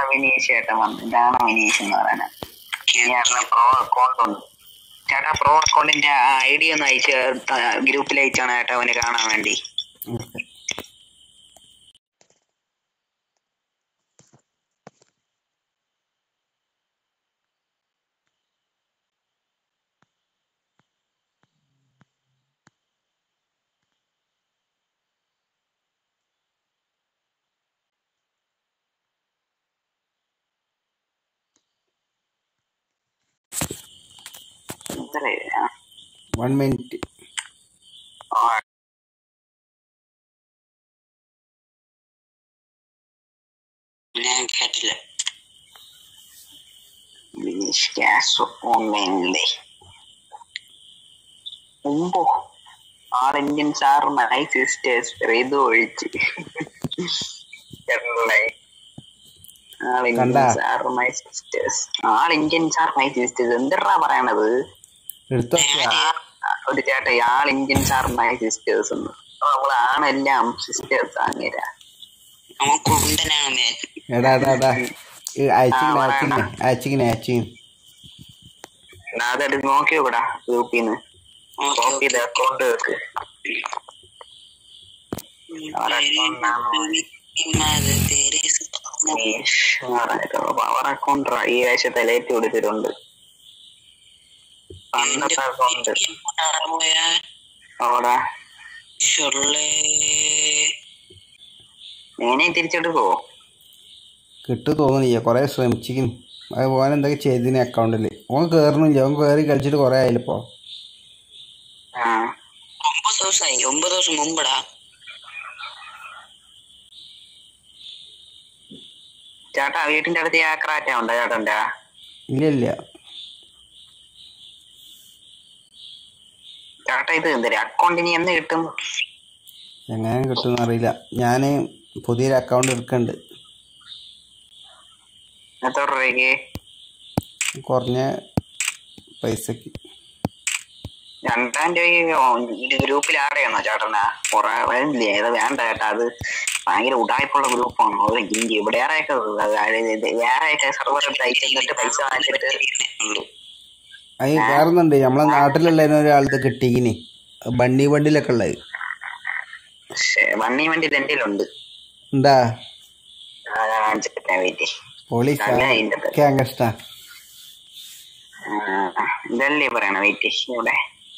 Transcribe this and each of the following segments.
വിനീഷ് ചേട്ടൻ വന്നു ഇതാണ് വിനീഷ് എന്ന് പറയുന്നത് ചേട്ടന് പ്രോ അക്കൗണ്ട് ഉണ്ട് ചേട്ടാ പ്രോ അക്കൗണ്ടിന്റെ ഐ ഡി ഒന്ന് അയച്ച് ഗ്രൂപ്പിൽ അയച്ചാണ് ചേട്ടാ അവന് കാണാൻ വേണ്ടി ഓക്കെ എത്രയാ? വൺ മിനിറ്റ് ആ, ഞാൻ കേട്ടില്ല വിനീഷ് ക്യാഷ് ഓൺലൈനിലെ മുമ്പോ all Indian sir my sisters ഇത് ഒഴിച്ച് കേട്ടില്ലേ? ആൾ ഇന്ത്യൻ കണ്ടാ? Sir my sisters all Indian sir my sisters എന്തിടാ പറയണത് എടുത്തോ ആ, ഒരു ചേട്ടാ all Indian sir my sisters എന്ന് നമ്മൾ ആണെല്ലാം സിസ്റ്റേഴ്സ് അങ്ങേരാ അവൻ കുണ്ടനാണ് മേൽ എടാ എടാ എടാ അയച്ചിങ്ങനെ ആ, അയച്ചിങ്ങനെ അയച്ചിങ്ങനെ അയച്ചിങ്ങനെ അതെടുത്ത് നോക്കി നോക്കടാ ഗ്രൂപ്പിന്ന് കോപ്പി ചെയ്ത് അക്കൗണ്ട് വെക്ക് പവർ അക്കൗണ്ട് ഈ ആഴ്ചത്തെ ലേറ്റ് കൊടുത്തിട്ടുണ്ട് പണ്ടത്തെ അക്കൗണ്ട് അവിടെ നേനെ തിരിച്ചെടുക്കോ കിട്ടു തോന്നുന്നില്ല കുറേ ശ്രമിച്ചിരിക്കുന്നു അത് ഓൻ എന്തൊക്കെ ചെയ്തിന് അക്കൗണ്ടിൽ ഓൻ കയറണില്ല ഓൻ കയറി കളിച്ചിട്ട് കുറേ ആയില്ലിപ്പോ ആ ഒമ്പത് ദിവസമായി ഒമ്പത് ദിവസം മുമ്പടാ ചേട്ടാ വീട്ടിന്റെ അടുത്ത് ആ ക്രാറ്റ ഉണ്ടോ ചേട്ടന്റെ ഇല്ല ഇല്ല ചേട്ടാ ഇത് എന്തര അക്കൗണ്ടിന് എന്ന് കിട്ടും എങ്ങനെ കിട്ടുമെന്ന് അറിയില്ല ഞാൻ പുതിയൊരു അക്കൗണ്ട് എടുക്കുന്നുണ്ട് എത്ര രൂപയ്ക്ക് കുറഞ്ഞ പൈസക്ക് രണ്ടാം രൂപയ്ക്ക് ഗ്രൂപ്പിൽ ആഡ് ചെയ്യണോ ചേട്ടനാ കുറെ ഇല്ലേ ഇത് വേണ്ട ചേട്ടാ അത് ഭയങ്കര ഉടായ്പുള്ള ഗ്രൂപ്പാണ് അത് ഇന്ത്യ ഇവിടെ വേറെയൊക്കെ വേറെയൊക്കെ സെർവർ അയച്ചു എന്നിട്ട് പൈസ വാങ്ങിച്ചിട്ട് ഉള്ളൂ അത് വേറൊന്നുണ്ട് നമ്മളെ നാട്ടിലുള്ളതിന് ഒരാളത് കിട്ടിയിനി ബണ്ണി വണ്ടിയിലൊക്കെ ഉള്ളത് പക്ഷേ വണ്ണി വണ്ടി എന്റെ ഉണ്ട് എന്താ കാണിച്ചിട്ട് വെയിറ്റ് പോലീസ് നല്ല അതിൻ്റെ അത്. ഒക്കെ അങ്ങ് ഇഷ്ടാ ഇതല്ലേ പറയണ വെയിറ്റ് ഇവിടെ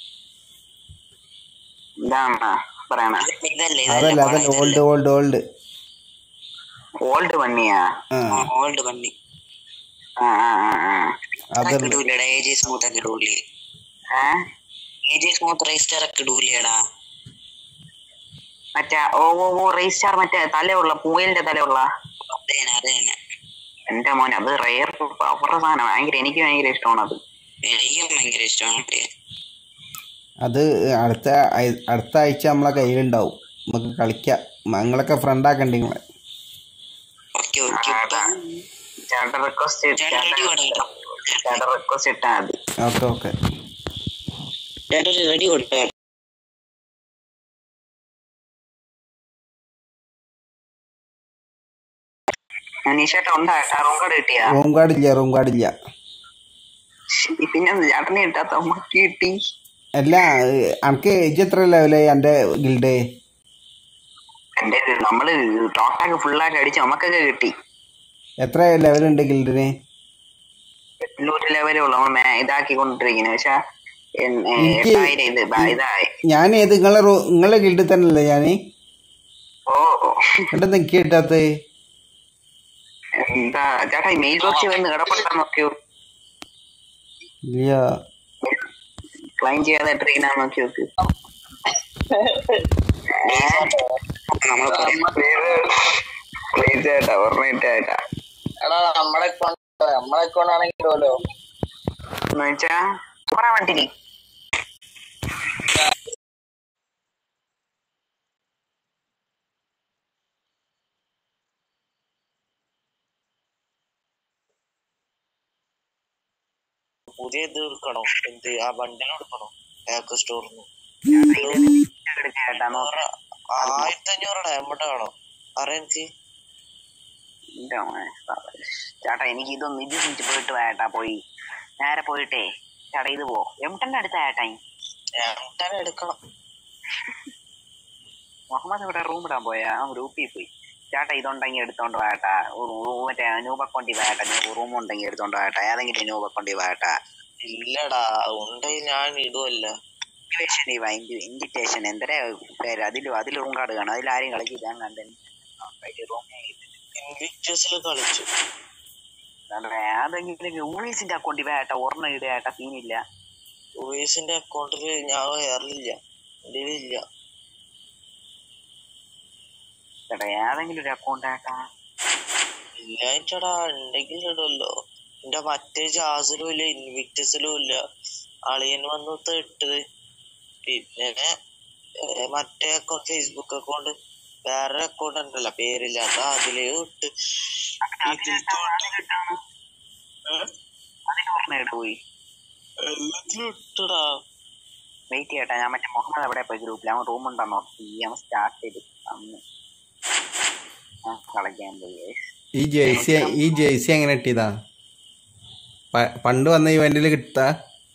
ഇതാണ് പറയണ ഇതല്ലേ അതല്ല അതല്ല ഓൾഡ് ഓൾഡ് ഓൾഡ് ഓൾഡ് വണ്ണിയാ ആ ഓൾഡ് വണ്ടി ആ ആ ആ ആ അതല്ല ഇടൂലടാ എ ജി സ്മൂത്ത് ഒക്കെ ഇടൂലേ ഏ? എ ജി സ്മൂത്ത് രജിസ്റ്റർ ഒക്കെ ഇടൂലേടാ മറ്റേ ഓ ഓ ഓ റേസ്റ്റാർ മറ്റേ തലയുള്ള പൂയലിന്റെ തലയുള്ള അതേനെ അതേനെ എന്റെ മോൻ അത് റയർ പവർ സാധനം ഭയങ്കര എനിക്ക് ഭയങ്കര ഇഷ്ടമാണ് അത് എനിക്കും ഭയങ്കര ഇഷ്ടമാണ് അത് അടുത്ത ആഴ്- അടുത്ത ആഴ്ച നമ്മളെ കയ്യിലുണ്ടാവും നമുക്ക് കളിക്കാം ഞങ്ങളൊക്കെ ഫ്രണ്ടാക്കണ്ടേ നിങ്ങളെ ഓക്കെ ഓക്കെ ചേട്ടൻ റിക്വസ്റ്റ് ചേട്ടാ റെഡി കൊടുക്കാം ചേട്ടൻ റിക്വസ്റ്റ് ഇട്ടാ മതി ഓക്കെ ഓക്കെ ചേട്ടാ റെഡി കൊടുക്കാം അനീഷേട്ട ഉണ്ടാ റൂം കാർഡ് കിട്ടിയാ റൂം കാർഡ് ഇല്ല റൂം കാർഡ് ഇല്ല ശ്ശി, പിന്നെ ചേട്ടനെ കിട്ടാത്ത അമ്മക്ക് കിട്ടി അല്ല അനക്ക് ഏജ് എത്ര ലെവലായി എൻ്റെ ഗിൽഡ് എന്റെ ഇത് നമ്മള് ടോട്ടാക്ക് ഫുള്ളായിട്ട് അടിച്ച് നമുക്കൊക്കെ കിട്ടി എത്ര ലെവലുണ്ട് ഗിൽഡിന് എണ്ണൂറ് ലെവലേ ഉള്ളു നമ്മൾ മേ- ഇതാക്കി കൊണ്ടിരിക്കുന്നത് പക്ഷെ എൻ- ഏ, എനിക്ക് എട്ടായിരം ഇത് ബ- ഇതായി ഞാൻ ഏത് നിങ്ങളെ റൂ നിങ്ങളെ ഗിൽഡിൽ തന്നെയല്ലേ ഞാൻ ഓ എന്നിട്ട് നിൽക്കി കിട്ടാത്ത എന്താ ചേട്ടാ ഈ മെയിൽ ബോക്സിൽ വന്ന് കിടപ്പുണ്ടാ നോക്കിയോ ഇല്ല ക്ലൈം ചെയ്യാതെ ട്രെയിനാ നോക്കി നോക്ക് നമ്മൾ പ്ലീസ് ചേട്ടാ ഓർമ്മയിട്ടാ ചേട്ടാ എടാ നമ്മളെ അക്കൗണ്ട് നമ്മളെ അക്കൗണ്ട് ആണെങ്കിലോ എന്ന് വെച്ചാ പറയാൻ വേണ്ടി പുതിയ ഇത് എടുക്കണോ എന്ത് ആ ബണ്ടിൽ എടുക്കണോ ആപ്പ് സ്റ്റോറിന് ചേട്ടാ നോക്കാം ആയിരത്തി അഞ്ഞൂറ് ഡയമണ്ട് വേണോ അറിയാം എനിക്ക് എന്റെ മോനെ. ചേട്ടാ എനിക്ക് ഇതൊന്നും ഇത് തിരിച്ച് പോയിട്ട് വേട്ടാ പോയി നേരെ പോയിട്ടേ ചേട്ടാ ഇത് പോ എംടന്റെ അടുത്ത ചേട്ടാ ഞാൻ എടുക്കണം മുഹമ്മദ് ഇവിടെ റൂം ഇടാൻ പോയാ ആ ഗ്രൂപ്പിൽ പോയി ചേട്ടാ ഇതുണ്ടെങ്കിൽ എടുത്തോണ്ട് വേട്ടാ മറ്റേ അനൂപ കൊണ്ടി വേട്ട റൂം ഉണ്ടെങ്കിൽ എടുത്തോണ്ട് വേട്ടാ ഏതെങ്കിലും അനൂപ കൊണ്ടി വേട്ടാ ഇല്ലടാ ഉണ്ടെങ്കിൽ ഞാൻ ഇടുവല്ല ഇൻവിറ്റേഷൻ ഇൻവിറ്റേഷൻ എന്തര പേര് അതിൽ അതിൽ റൂം കാർഡ് കാണും അതിൽ ആരും കളിക്കില്ല ഞാൻ കണ്ടു റൂം ഇൻവിക്ടസിൽ കളിച്ചു ഏതെങ്കിലും യൂണീസിന്റെ അക്കൗണ്ടിൽ വേട്ട ഓർമ്മ ഇടേട്ട സീനില്ല ഉവേസിന്റെ അക്കൗണ്ടിൽ ഞാൻ കയറില്ല എന്റെ ഇല്ല ചേട്ടാ ഏതെങ്കിലും ഒരു അക്കൗണ്ട് ഏട്ടാ ഇല്ലായിട്ടടാ ഉണ്ടെങ്കിൽ ഇടുമല്ലോ എന്റെ മറ്റേ ജാസിലും ഇല്ല ഇൻവിക്ടസിലും ഇല്ല അളിയൻ വന്ന് ഇട്ടത് പിന്നെ ഏ, മറ്റേ അക്കൗണ്ട് ഫേസ്ബുക്ക് അക്കൗണ്ട് വേറെ അക്കൗണ്ട് ഉണ്ടല്ലോ പേരില്ലാത്ത അതിലേ ഇട്ട് ഇതിലത്തെ ഇട്ട്. ഏ? അതിന് ഓർമ്മ ഇട്ട് പോയി എല്ലാത്തിലും ഇട്ടടാ വെയിറ്റ് ചെയ്യട്ടെ ഞാൻ മറ്റേ മുഹമ്മദ് എവിടെ പോയി ഗ്രൂപ്പിൽ അവൻ റൂം ഉണ്ടെന്നോ പി എം സ്റ്റാർട്ട് ചെയ്ത് അന്ന് ആ, കളിക്കാൻ പോയി guys. ഈ ജേഴ്സി ഈ ജേഴ്സി എങ്ങനെ കിട്ടിയതാ പ- പണ്ട് വന്ന ഇവന്റിൽ കിട്ടാ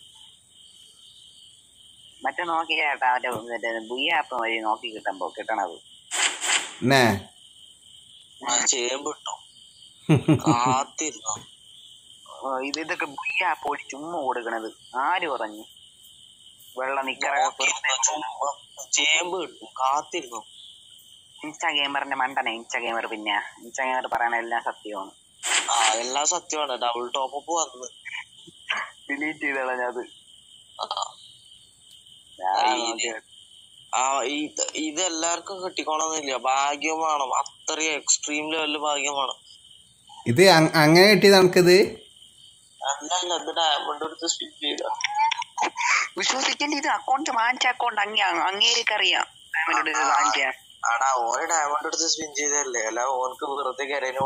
മറ്റേ നോക്കി ചേട്ടാ മറ്റേ മറ്റേ ബുയ ആപ്പ് വഴി നോക്കി കിട്ടുമ്പോ കിട്ടണത് എന്നേ ഞാൻ ചേമ്പ് ഇട്ടോ കാത്തിരുന്നു ഓ, ഇത് ഇതൊക്കെ ബുയ ആപ്പ് വഴി ചുമ്മാ കൊടുക്കണത് ആര് പറഞ്ഞു വെള്ള നിക്കറൊക്കെ ചുമ്മാ ചേമ്പ് കിട്ടും കാത്തിരുന്നു ഇൻസ്റ്റാ ഗെയിമറിന്റെ മണ്ടനെ ഇൻസ്റ്റാ ഗെയിമർ പിന്നെ ഇൻസ്റ്റാ ഗെയിമർ പറയണ എല്ലാം സത്യമാണ് ആ എല്ലാം സത്യമാണ് ഡബിൾ ടോപ്പ് അപ്പ് വന്ന് ഡിലീറ്റ് ചെയ്ത് കളഞ്ഞത് ആ. ഞാൻ ഈ- നോക്കിയത്. ആ ഇത് ഇത് എല്ലാവർക്കും കിട്ടിക്കോണമെന്നില്ല ഭാഗ്യം വേണം അത്രയും എക്സ്ട്രീം ലെവലില് ഭാഗ്യം വേണം ഇത് അങ്- അങ്ങനെ കിട്ടിയത് നമുക്കിത് അല്ലല്ല ഇത് ഡയമണ്ട് എടുത്ത് സ്പിൻ ചെയ്ത വിശ്വസിക്കേണ്ട ഇത് അക്കൗണ്ട് വാങ്ങിച്ച അക്കൗണ്ട് അങ്ങ അങ്ങേരിക്ക് അറിയാം ഡയമണ്ട് ഇത് വാങ്ങിക്കാൻ ആടാ ഓന് ഡയമണ്ട് എടുത്ത് സ്പിൻ ചെയ്തല്ലേ അല്ല ഓനക്ക് വെറുതെ കരയിന്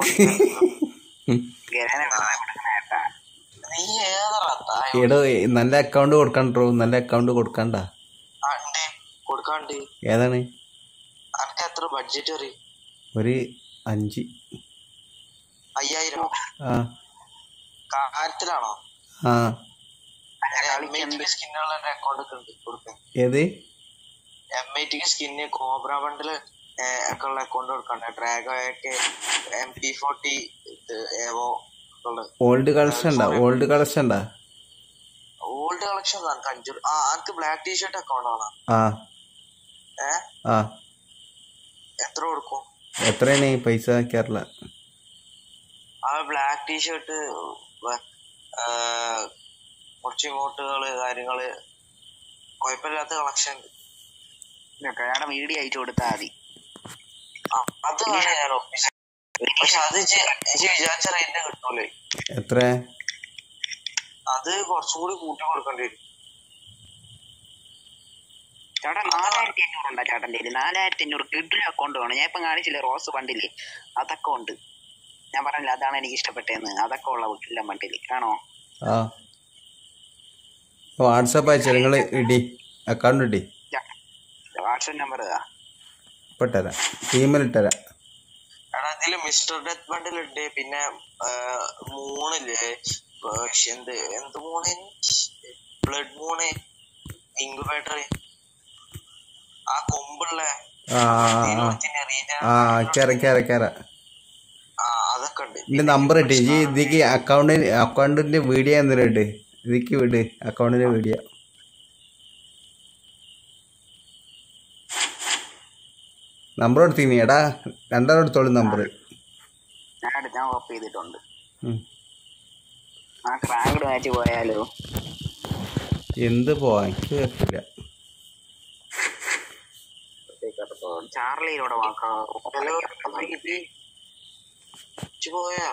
ഗരനെ വെറുതെ കൊടുക്കണ കേട്ടാ. നീ ഏതാ എടോ നല്ല അക്കൗണ്ട് കൊടുക്കണ്ടോ നല്ല അക്കൗണ്ട് കൊടുക്കണ്ട അണ്ടേ കൊടുക്കാണ്ട് ഏതാണ് അനക്ക് എത്ര ബഡ്ജറ്റ് അറിയും ഒരു അഞ്ച് അയ്യായിരം ആ കാര്യത്തിലാണോ ആ എം ഐ ടി സ്കിന്നുള്ള അക്കൗണ്ട് ഒക്കെ ഉണ്ട് കൊടുക്കാൻ ഏത് എം ഐ ടിക്ക് സ്കിന്ന് കോബ്ര ബണ്ടില് ഒക്കെ ഉള്ള അക്കൗണ്ട് കൊടുക്കണ്ട ഡ്രാഗോ ഒക്കെ എം പി ഫോർട്ടി ഏവോ ഉള്ളത് ഓൾഡ് കളക്ഷൻ ഉണ്ടാ ഓൾഡ് കളക്ഷൻ ഉണ്ടാ ഓൾഡ് കളക്ഷൻ നമുക്ക് അഞ്ചു ആ എനിക്ക് ബ്ലാക്ക് ടീഷർട്ട് അക്കൗണ്ട് ആണ് ആ ഏ ആ എത്ര കൊടുക്കും എത്രയാണ് ഈ പൈസ കേരള ആ ബ്ലാക്ക് ടീഷർട്ട് കുറച്ച് ഇമോട്ടുകള് കാര്യങ്ങള് കുഴപ്പമില്ലാത്ത കളക്ഷൻ ഉണ്ട് ഇതൊക്കെ അയാളുടെ വീഡിയോ അയച്ചു കൊടുത്താൽ മതി ആ, അത് വേണം ഞാൻ ഒപ്പിച്ച പക്ഷെ അത് ഇജ്ജ് ഇജ്ജ് വിചാരിച്ച റേറ്റിന് കിട്ടൂലേ എത്ര അത് കുറച്ചും കൂടി കൂട്ടി കൊടുക്കേണ്ടി വരും ചേട്ടാ നാലായിരത്തി അഞ്ഞൂറ് ഉണ്ടാ ചേട്ടൻ്റെ കയ്യില് നാലായിരത്തി അഞ്ഞൂറ് കിഡിലെ അക്കൗണ്ട് വേണം ഞാൻ ഇപ്പം കാണിച്ചില്ലേ റോസ് ബണ്ടില് അതൊക്കെ ഉണ്ട് ഞാൻ പറഞ്ഞില്ല അതാണ് എനിക്ക് ഇഷ്ടപ്പെട്ടതെന്ന് അതൊക്കെ ഉള്ള കിഡില ബണ്ടില് കാണോ ആ വാട്സപ്പ് അയച്ചാൽ നിങ്ങൾ ഇടി അക്കൗണ്ട് ഇടി വാട്സപ്പ് നമ്പർ ഇപ്പം ഇട്ടുതരാം ടീമിൽ ഇട്ടുതരാം എടാ ഇതില് മിസ്റ്റർ ഡെത്ത് ബണ്ടിൽ ഉണ്ട് പിന്നെ ആ, മൂണില്ലേ ആ, ശ്ശ്, എന്ത് എന്ത് മൂണ് ബ്ലഡ് മൂണ് ഇൻക്യുബേറ്റർ ആ കൊമ്പുള്ള ആ ആ, ആ ആ കേറ കേറ കേറ ആ അതൊക്കെ ഉണ്ട് എൻ്റെ നമ്പർ ഇട്ട് ഈ ഇതിക്ക് അക്കൗണ്ടിന് അക്കൗണ്ടിൻ്റെ വീഡിയോ എന്തെങ്കിലും ഇട്ട് ഇതിക്ക് വിട് അക്കൗണ്ടിൻ്റെ വീഡിയോ നമ്പർ എടുത്തീനി എടാ രണ്ടാളും എടുത്തോളൂ നമ്പർ ഞാൻ എടുത്ത് ഞാൻ കോപ്പി ചെയ്തിട്ടുണ്ട് ആ ക്രാങ്കഡ് മാച്ച് പോയാലോ എന്ത് പോവാ എനിക്ക് പറ്റില്ല ചാർലിയിലൂടെ ഹലോ കിട്ടി ഇജ്ജ് പോയാ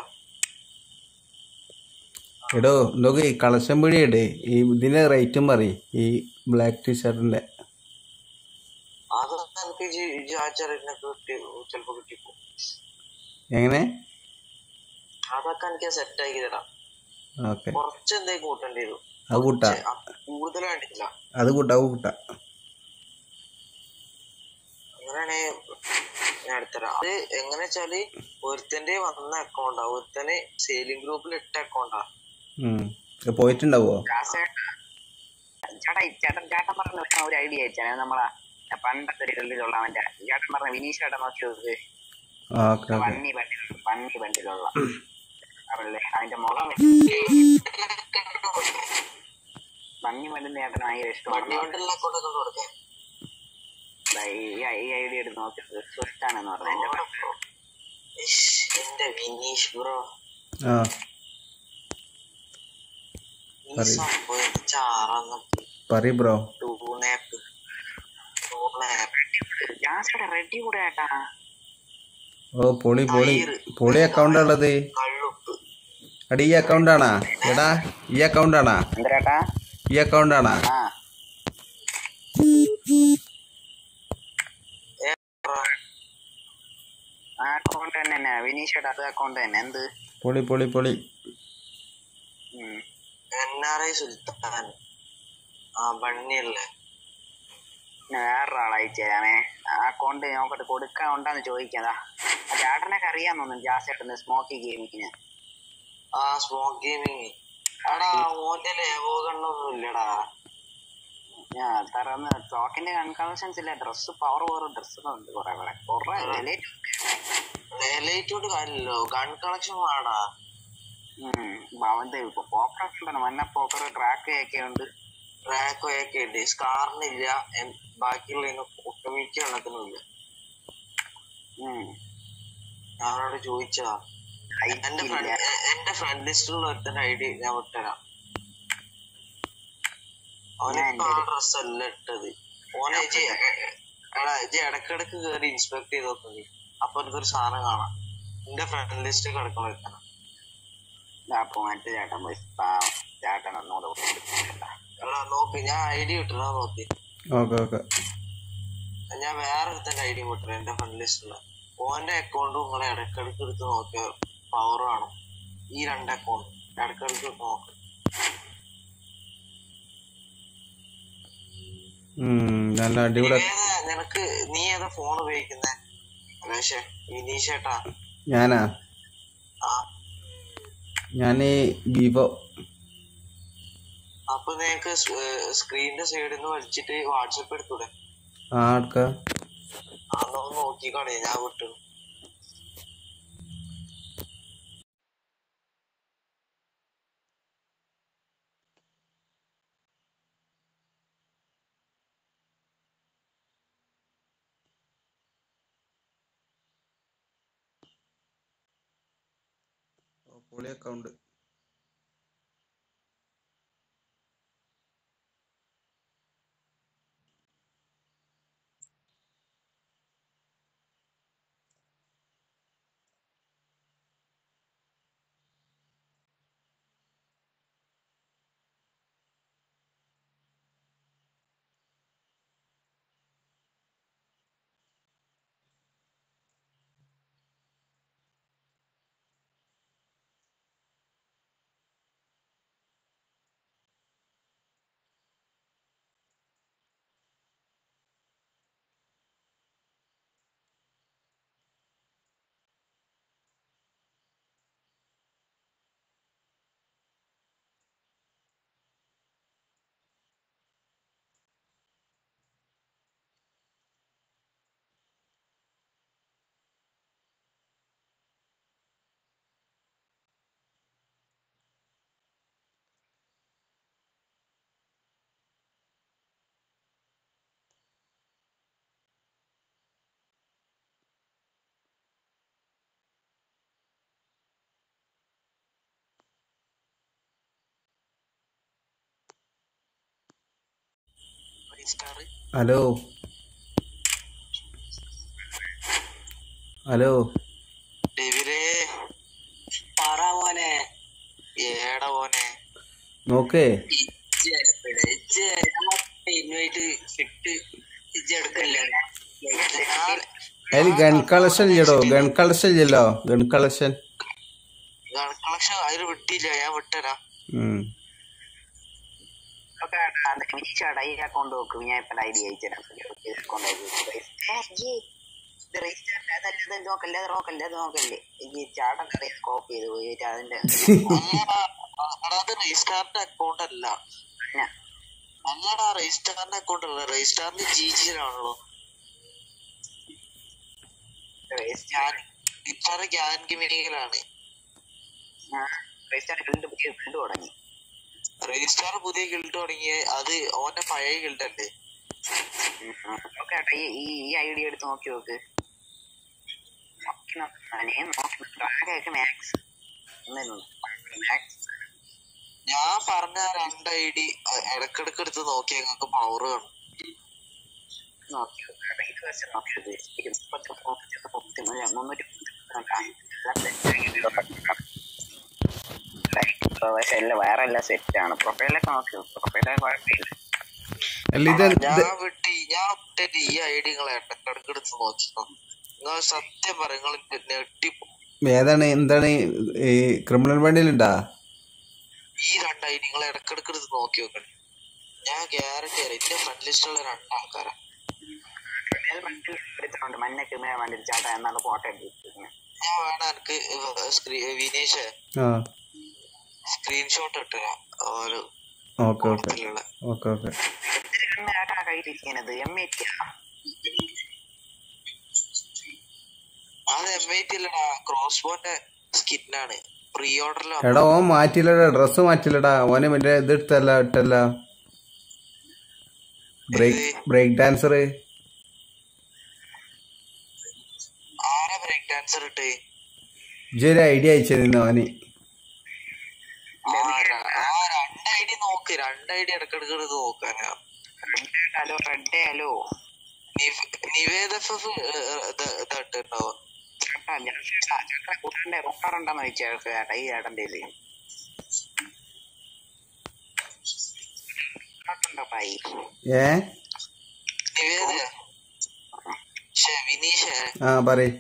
എടോ എന്തൊക്കെ ഈ കളക്ഷൻ പീടിയ ഇട് ഈ ഇതിന്റെ റേറ്റും പറയും ഈ ബ്ലാക്ക് ടീഷർട്ടിന്റെ അതൊക്കെ എനിക്ക് ഇജ്ജ് ഇജ്ജ് ആചാര്യനൊക്കെ കിട്ടി ചിലപ്പോ കിട്ടിപ്പോ എങ്ങനെ അതൊക്കെ എനിക്ക് സെറ്റ് ആക്കി തരാം ഓക്കെ കുറച്ച് എന്തേലും കൂട്ടേണ്ടി വരും അത് കൂട്ടാ കൂടുതൽ വേണ്ടില്ല അത് കൂട്ടാ അത് കൂട്ടാ അങ്ങനെയാണെ ഞാൻ എടുത്തരാം അത് എങ്ങനെ വെച്ചാല് ഒരുത്തന്റെ വന്ന അക്കൗണ്ടാ ഒരുത്തന് സെയിലിംഗ് ഗ്രൂപ്പിൽ ഇട്ട അക്കൗണ്ടാ ഉം. ഇത് പോയിട്ടുണ്ടാവോ ദാസേട്ടാ ചേട്ടാ ഈ ചേട്ടൻ ചേട്ടൻ പറഞ്ഞ പക്ഷെ ഒരു ഐഡിയ അയച്ചാൽ നമ്മളെ പണ്ടത്തെ ഒരു കളിലുള്ള അവന്റെ ചേട്ടൻ പറഞ്ഞ വിനീഷ് ചേട്ടൻ നോക്കി നോക്ക് ആ ഓക്കെ ഓക്കെ പന്നി ബണ്ടിലുള്ള പന്നി ബണ്ടിലുള്ള അവളല്ലേ അതിന്റെ മുഖം പന്നി ബണ്ടിന്റെ ചേട്ടൻ ഭയങ്കര ഇഷ്ടമാണ് വണ്ടിയുള്ള അക്കൗണ്ട് ഒക്കെ കൊടുക്കാൻ ദാ ഈ ഈ ഐഡിയ എടുത്ത് നോക്കിയത് സ്വിഫ്റ്റാണെന്ന് പറഞ്ഞു എന്റെ എന്റെ വിനീഷ് ബ്രോ ആ ഈ പറയൂ. സംഭവം ചാറാന്ന് പറയ് ബ്രോ ടൂണാപ്പ് ടൂണാപ്പ് ജാസയുടെ റെഡി കൂടെ ഏട്ടാ ഓ പൊളി പൊളി പൊളി അക്കൗണ്ടാ ഉള്ളത് കള്ളുപ്പ് എടാ ഈ അക്കൗണ്ടാണാ എടാ ഈ അക്കൗണ്ടാണാ എന്തേട്ടാ ഈ അക്കൗണ്ടാണാ ആ ആ അക്കൗണ്ട് തന്നെ തന്നെ വിനീഷയുടെ അത് അക്കൗണ്ട് തന്നെ എന്ത് പൊളി പൊളി പൊളി ഉം. എൻ ആർ ഐ സുൽത്താൻ ആ ബണ്ണിയല്ലേ ഞാൻ വേറൊരാളെ അയച്ചു തരാമേ ആ അക്കൗണ്ട് നോക്കട്ടെ കൊടുക്കാൻ ഉണ്ടെന്ന് ചോദിക്കാതാ ആ ചേട്ടനൊക്കെ അറിയാൻ തോന്നുന്നു ജാസേട്ടന് സ്മോക്കി ഗെയിമിങ്ങിന് ആ സ്മോക്ക് ഗെയിമിങ് എടാ ഓന്റെ ലേവോ കണ്ണൊന്നും ഇല്ലടാ ഞാൻ തറന്ന് സ്റ്റോക്കിന്റെ കൺകളക്ഷൻസ് ഇല്ല ഡ്രസ് പവർ പവർ ഡ്രസ്സുകളുണ്ട് കുറെ കുറെ കുറെ വിലയിട്ട് ലൈറ്റ് കൊണ്ട് കാര്യമില്ലല്ലോ ഗൺ കളക്ഷൻ വേടാ അവന്റെ ഇപ്പൊ പോക്കർ ഉണ്ടല്ലോ മഞ്ഞ പോക്കർ ട്രാക്ക് ഒക്കെ ഉണ്ട് ട്രാക്ക് ഒക്കെ ഉണ്ട് സ്കാറിനില്ല എൻ- ബാക്കിയുള്ള ഒട്ടുമിക്ക എണ്ണത്തിനും ഇല്ല ഉം. ഞാനോട് ചോദിച്ചതാ Height എന്റെ ഇല്ല. ഫ്രണ്ട് എന്റെ ഫ്രണ്ട് ലിസ്റ്റിലുള്ള ഒരുത്തന്റെ ഐ ഡി ഞാൻ വിട്ടുതരാം ഞാൻ അവനിപ്പോ ആ എൻ്റെ ഡ്രസ് അല്ല ഇട്ടത് ഓനെ ഇജ്ജ് എ- എ- എടാ ഇജ്ജ് ഇടക്കിടക്ക് കേറി ഇൻസ്പെക്ട് ചെയ്ത് നോക്കി അപ്പൊ എനിക്കൊരു സാധനം കാണാം എന്റെ ഫ്രണ്ട് ലിസ്റ്റ് കിടക്കണ ഒരുത്തനാ. ദാ അപ്പൊ മറ്റേ ചേട്ടൻ പോയി പാവം. ചേട്ടൻ ഒന്നുകൂടെ കൊടുത്തിട്ടില്ല. എടാ നോക്ക് ഞാൻ ഐ ഡി വിട്ടതാ നോക്കി ഓക്കെ ഓക്കെ ഞാൻ വേറെ ഒരുത്തന്റെ ഐ ഡി വിട്ടു എന്റെ ഫ്രണ്ട് ലിസ്റ്റിലുള്ള ഓന്റെ അക്കൗണ്ടും നിങ്ങളെ ഇടക്കിടക്ക് എടുത്ത് നോക്കിയ പവർ കാണും ഈ രണ്ട് അക്കൗണ്ട് ഇടക്കിടക്ക് നോക്ക് ഉം, നല്ല അടിപൊളി ഏതാ നിനക്ക് നീ ഏതാ ഫോൺ ഉപയോഗിക്കുന്നേ രമേശേ വിനീഷേട്ടാ ഞാനാ ആ ഞാൻ വിവോ അപ്പൊ നിനക്ക് സ്ക്രീനിന്റെ സൈഡിൽ നിന്ന് വലിച്ചിട്ട് വാട്സപ്പ് എടുത്തൂടെ ആ എടുക്ക അതൊന്ന് നോക്കിക്കാണേ ഞാൻ വിട്ടു പൊളി അക്കൗണ്ട് ഹലോ ഹലോ ഡെവിലേ പറ മോനെ ഏടാ മോനെ നോക്കേ ഇൻവൈറ്റ് കിട്ട് ഇജ്ജ് എടുക്കല്ലേ അതിൽ ഗൺ കളക്ഷൻ ഇല്ലടോ ഗൺ കളക്ഷൻ ഇല്ലല്ലോ ഗൺ കളക്ഷൻ കളക്ഷൻ അതിൽ വിട്ടില്ല ഞാൻ വിട്ടരാ ഉം. ഒക്കെ അത് ഫിനിഷാടാ ഈ അക്കൗണ്ട് നോക്ക് ഞാൻ ഇപ്പൊ ഐ ഡി അയച്ചുതരാം അതല്ല നോക്കല്ലേ അത് നോക്കല്ലേ അത് നോക്കല്ലേ ഈ ചാടൻ കറിയ കോപ്പി ചെയ്ത് പോയിട്ട് അതിന്റെ അല്ലടാ എടാ, അത് റെജിസ്റ്റാറിന്റെ അക്കൗണ്ട് അല്ല ഞാൻ അല്ലടാ റെജിസ്റ്റാറിന്റെ അക്കൗണ്ട് അല്ല റെജിസ്റ്റാറിന്റെ ജി ജിയിലാണല്ലോ ഞാൻ റെജിസ്റ്റാർ ഗ്യാൻ ഗിമിനിയിലാണ് രജിസ്റ്റർ ഗിൽഡ് പുതിയ ഗിൽഡ് തുടങ്ങി രജിസ്ട്രാർ പുതിയ ഗിൽഡ് തുടങ്ങിയ അത് ഓന്റെ പഴയ ഗിൽഡ് അല്ലേ ഓക്കെ ഏട്ടാ ഈ ഈ- ഈ ഐ ഡി എടുത്ത് നോക്കി നോക്ക് നോക്കി നോക്കാനേ നോക്കി ആകെയൊക്കെ മാക്സ് മാക്സ് ഞാൻ പറഞ്ഞ രണ്ട് ഐ ഡി ഇടക്കിടക്ക് എടുത്ത് നോക്കിയാൽ ഞങ്ങൾക്ക് പവർ കാണും നോക്കി നോക്ക് ഏട്ടാ ഇത് വെച്ച് നോക്കി നോക്ക് ഇത് മുപ്പത്തി മുപ്പത്തി മുപ്പത്തി മൂന്ന് മുന്നൂറ്റി പക്ഷെ എല്ലാം വേറെ എല്ലാം സെറ്റ് ആണ് പ്രൊഫൈലൊക്കെ നോക്കി പ്രൊഫൈലൊക്കെ കുഴപ്പമില്ല അല്ല ഇത് ഞാൻ ഇത് വിട്ട് ഞാൻ വിട്ടിട്ട് ഈ ഐ ഡി നിങ്ങൾ ഇടക്കിടക്ക് എടുത്ത് നോക്കിക്കോ നിങ്ങൾ സത്യം പറ നിങ്ങൾ നെട്ടി ഏതാണ് എന്താണ് ഈ ക്രിമിനൽ വണ്ടിയിലുണ്ടാ ഈ രണ്ട് ഐ ഡി നിങ്ങൾ ഇടക്കിടക്ക് എടുത്ത് നോക്കി നോക്കണേ ഞാൻ ഗ്യാരണ്ടി അറിയാം എന്റെ ഫ്രണ്ട് ലിസ്റ്റുള്ള രണ്ടാൾക്കാരാ എടുത്തോണ്ട് മഞ്ഞ ക്രിമിനൽ വണ്ടി ചാട്ടാ എന്നാണ് ഫോട്ടോ എടുത്തിരിക്കുന്നത് ഞാൻ വേണം എനിക്ക് സ്ക്രീ വിനീഷ് ആ സ്ക്രീൻഷോട്ട് ഇട്ടുതരാം ഒരു ഓക്കെ ഓക്കെ കൂട്ടത്തിലുള്ള ഓക്കെ ഓക്കെ ആട്ടാ കയ്യിലിരിക്കുന്നത് എം എ ടി അത് എം ഐ ടി അല്ലടാ ക്രോസ് ബോന്റെ സ്കിന്നാണ് പ്രീ ഓർഡറിലാണ് എടാ ഓൻ മാറ്റില്ലടാ ഡ്രസ്സ് മാറ്റില്ലടാ ഓന് മറ്റേ ഇത് ഇട്ടല്ല ഇട്ടല്ല ബ്രേക്ക് ബ്രേക്ക് ഡാൻസർ ആരാ ബ്രേക്ക് ഡാൻസർ ഇട്ട് ഇജ്ജൊരു ഐഡിയ അയച്ചിരുന്നു ഓന് ആ ര- ആ രണ്ട് ഐ ഡി നോക്ക് രണ്ട് ഐ ഡി ഇടക്കിടക്ക് എടുത്ത് നോക്കാനാ hello red hello Niveda F F ഇതായിട്ടുണ്ടാവും ചേട്ടാ ഞാൻ ചേട്ടാ ചേട്ടാ കൂട്ടണ്ടേ റൊക്കാറുണ്ടെന്ന് ചോദിച്ചു ചേട്ടാ ചേട്ടാ ഈ ചേട്ടൻ്റെ ഉണ്ടോ പായി ഏ നിവേദ പക്ഷേ വിനീഷ് ആ പറയ്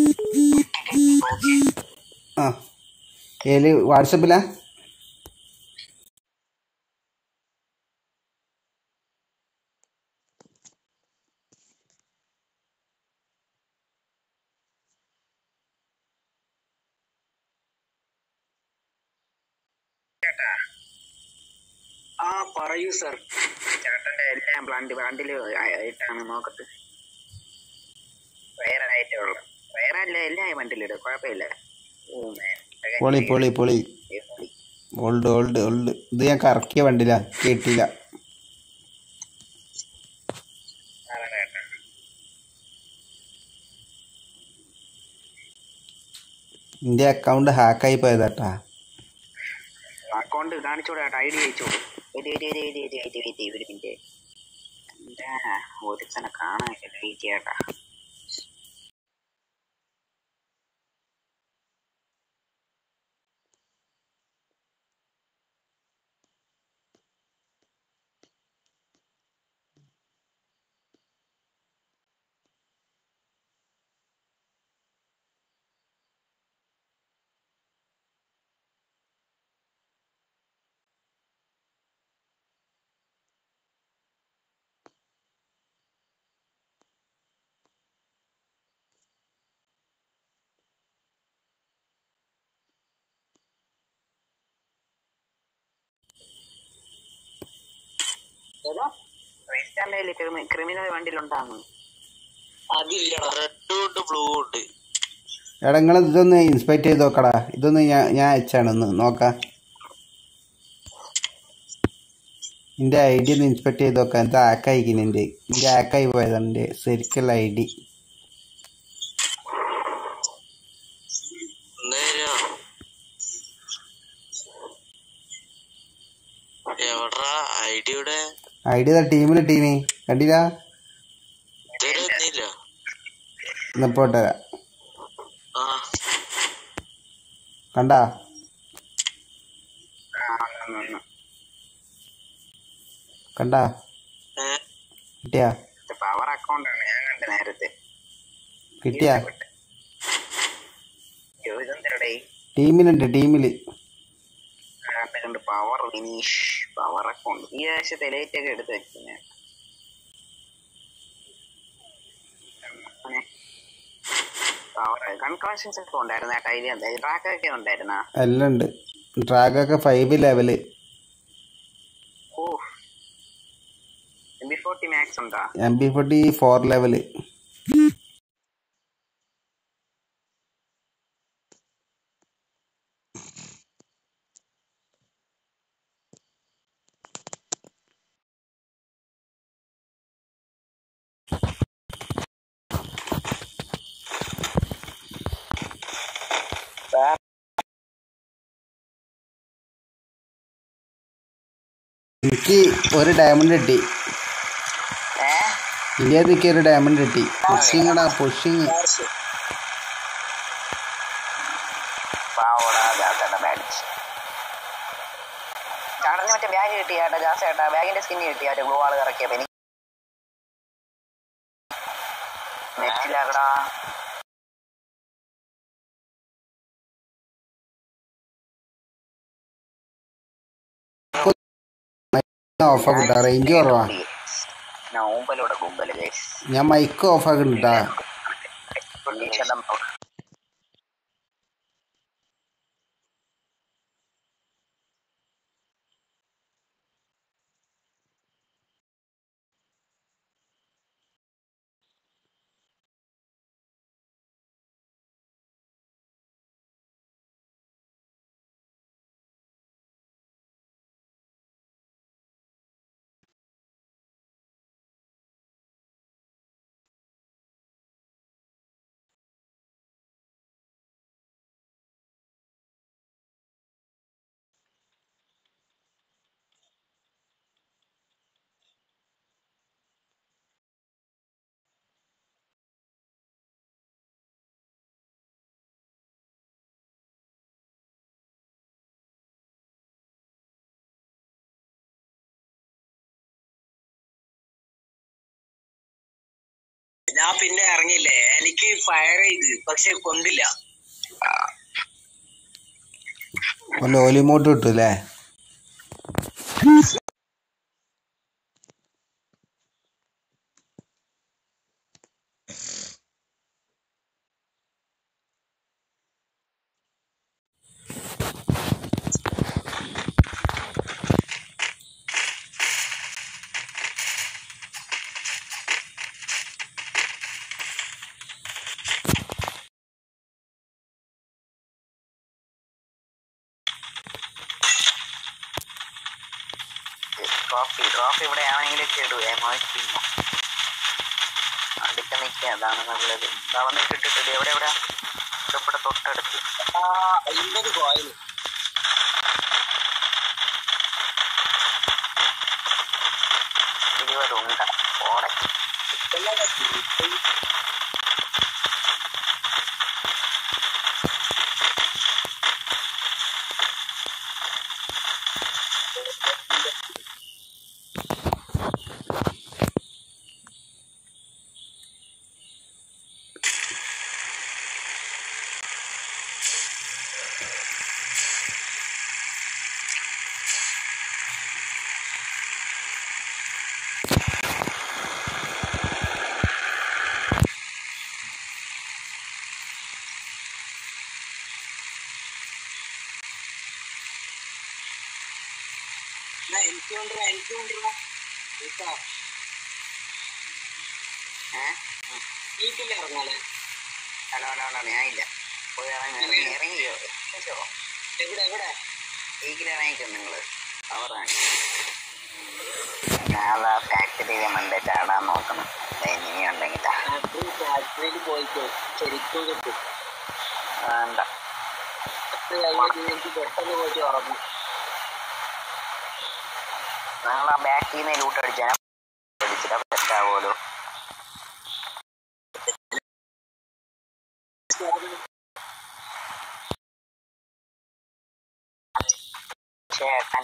ആ ഏല് വാട്സപ്പിലാ ആ പറയൂ സർ ചേട്ടന്റെ എല്ലാം ബ്ലാൻഡ് ബ്ലാൻഡിൽ ആയിട്ടാണ് നോക്കത്ത് വേറെ ആയിട്ടേ ഉള്ളു വേറെ അല്ല എല്ലാം വണ്ടിയിലിടും കുഴപ്പമില്ല ഓ, man. പൊളി പൊളി പൊളി ഏ, പൊളി. ഓൾഡ് ഓൾഡ് ഓൾഡ് ഇത് ഞാൻ കറക്കിയ വണ്ടിയില്ല കേട്ടില്ല അതാണ് ചേട്ടാ. എൻ്റെ അക്കൗണ്ട് ഹാക്കായി പോയതാട്ടാ അക്കൗണ്ട് കാണിച്ചോളൂ ചേട്ടാ ഐ ഡി അയച്ചോളൂ ഒരു ഒരു ഒരു ഒരു ഒരു ഒരു ഒരു ഒരു മിനിറ്റ് എന്താ ഒരുത്തനെ കാണാനില്ല വെയിറ്റ് ചേട്ടാ റെജിസ്റ്ററിന്റെ ക്രിമിനൽ വണ്ടിയിലുണ്ടാന്ന് അതില്ലടാ റെഡും ഉണ്ട് ബ്ലൂ ഉണ്ട് എടാ നിങ്ങൾ ഇതൊന്ന് ഇൻസ്പെക്ട് ചെയ്ത് നോക്കടാ ഇതൊന്ന് ഞാൻ ഞാൻ അയച്ചാണ് ഒന്ന് നോക്കാം എൻ്റെ ഐ ഡി ഒന്ന് ഇൻസ്പെക്ട് ചെയ്ത് നോക്കാം ഇത് ആക്കായിക്കുന്നു എൻ്റെ എൻ്റെ ആക്കായി പോയതാണ് എൻ്റെ ശരിക്കുള്ള ഐ ഡി നേരാ എവിടാ ഐഡിയുടെ ഐ ഡി ടീമിൽ ഇട്ടീനി കണ്ടില്ല ഇതുവരെ ഒന്നില്ല എന്നാ പോട്ടെ ആ കണ്ടാ കണ്ടാ ഏ കിട്ടിയാ പവർ അക്കൗണ്ട് ആണ് ഞാൻ കണ്ട നേരത്തെ കിട്ടിയാ ഇതെന്തരടേ ടീമിലുണ്ട് ടീമിൽ ഇട്ടിട്ടുണ്ട് പവർ വിനീഷ് പവർ ഒക്കെ ഉണ്ട് ഈ ആഴ്ചത്തെ ലൈറ്റ് ഒക്കെ എടുത്ത് വെച്ചിരുന്നേ പവർ കൺകളക്ഷൻസ് ഒക്കെ ഉണ്ടായിരുന്നു ആ കയ്യിൽ എന്തായാലും ട്രാക്ക് ഒക്കെ ഉണ്ടായിരുന്ന എല്ലാം ഉണ്ട് ഡ്രാഗൊക്കെ ഫൈവ് ലെവല് ഓ എം ബി ഫോർട്ടി മാക്സ് ഉണ്ടോ M B forty four level എനിക്ക് ഒരു ഡയമണ്ട് കിട്ടി ഏ ഇന്ത്യ നിൽക്കി ഒരു ഡയമണ്ട് കിട്ടി പുഷിങ്ങടാ പുഷിങ് പാവോടാ ജാസേട്ടാ ബാഗ് ചാടന് മറ്റേ ബാഗ് കിട്ടിയാട്ടാ ജാസേട്ടാ ബാഗിന്റെ സ്കിന്ന് കിട്ടിയാട്ടെ ഗ്ലൂ ആള് ഇറക്കിയപ്പോ എനിക്ക് നെറ്റിലാകടാ ഓഫാക്കിട്ടാ റേഞ്ച് കുറവാ ഞാൻ ഊമ്പലോടെ കുമ്പല് ഗൈസ് ഞാൻ മൈക്ക് ഓഫാക്കിട്ടാ ഞാൻ പിന്നെ ഇറങ്ങിയില്ലേ എനിക്ക് ഫയർ ചെയ്ത് പക്ഷെ കൊണ്ടില്ല ലോലിമോട്ട് കിട്ടും അല്ലേ ട്രോഫി ട്രോഫി ഇവിടെ ആണെങ്കിലൊക്കെ ഇടുവേ മോശിക്കുന്നു അടുക്ക നിൽക്കുക അതാണ് നല്ലത് വന്നിട്ട് ഇട്ടിട്ട് എവിടെ എവിടെ ഇവിടെ തൊട്ടടുത്ത് അമ്പത് കോയിന് ഇരുപതുണ്ട് ഓടെ എനിക്ക് കൊണ്ടുവരാ എനിക്ക് കൊണ്ടുവരാ കേട്ടോ ഏഹ് വീട്ടിൽ ഇറങ്ങാലേ ഹലോ ഹലോ ഹലോ ഞാനില്ല പോയി ഇറങ്ങി ഇറങ്ങി ഇറങ്ങിയോ എത്തിച്ചോ എവിടെ എവിടെ വീക്കിൽ ഇറങ്ങിക്കും നിങ്ങള് അവറാണ് നാളെ ഫാക്ടറിയിലെ മണ്ടേ ചാടാൻ നോക്കണം ഇനി ഉണ്ടെങ്കിൽ രാത്രി ഫാക്ടറിയിൽ പോയിക്കോ ശരിക്കും കിട്ടും വേണ്ട പത്ത് കഴിഞ്ഞിട്ട് എനിക്ക് പെട്ടെന്ന് പോയിട്ട് ഉറങ്ങും നിങ്ങൾ ആ ബാക്കിൽ നിന്ന് ലൂട്ട് അടിച്ചാൽ അടിച്ചിട്ട് അപ്പം തെറ്റാവുമല്ലോ ചേട്ടൻ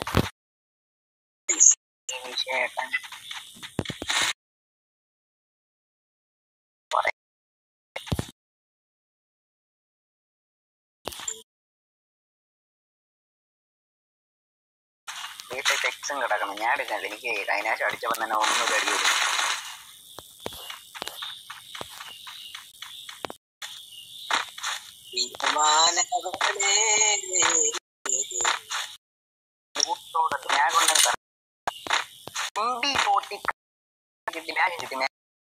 ചേട്ടൻ വീട്ടിൽ ടെക്സും കിടക്കണം ഞാൻ എടുക്കാനില്ല എനിക്ക് കൈനാശം അടിച്ചപ്പോൾ തന്നെ ഒന്നും അടി കൊടുക്കും ഞാൻ കൊണ്ട് കുണ്ടി തോട്ടി കിട്ടി ബാഗ് കിട്ടി മേ-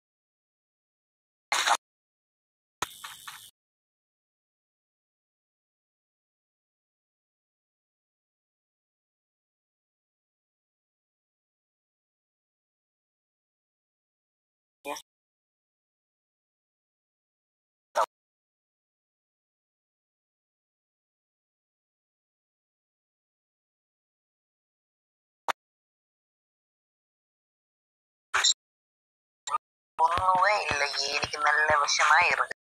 ഒന്നുമേ ഇല്ല ഈ എനിക്ക് നല്ല വിഷമായി ഇருக்கு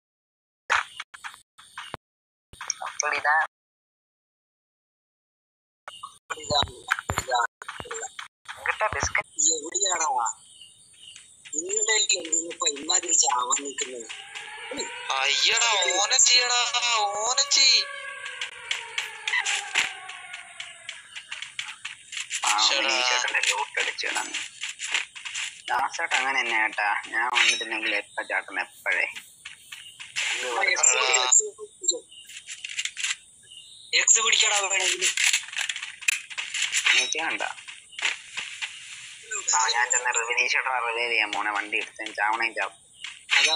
അപ്പടിതാ കിട്ടാ ബിസ്ക്കറ്റ് എവിടെയാണോ ഇന്നലെ എന്തിനിപ്പോ ഇമ്മാതിരി ചാവാൻ നിൽക്കുന്നത് അയ്യടാ ഓനച്ചിയടാ ഓനച്ചി ശരി. ചേട്ടന്റെ ലൂട്ട് അടിച്ചിടാൻ ദാസേട്ടൻ അങ്ങനെ തന്നെ കേട്ടാ ഞാൻ വന്നിട്ടുണ്ടെങ്കിൽ എപ്പ ചേട്ടൻ എപ്പോഴേ എക്സ് പിടിക്കടാ വേണമെങ്കിൽ എനിക്ക് വേണ്ട ആ ഞാൻ ചെന്ന റിവീനി ചേട്ടൻ റിവൈവ് ചെയ്യാൻ പോണേ വണ്ടി എടുത്ത് ചാവണേം ചാവും അതാ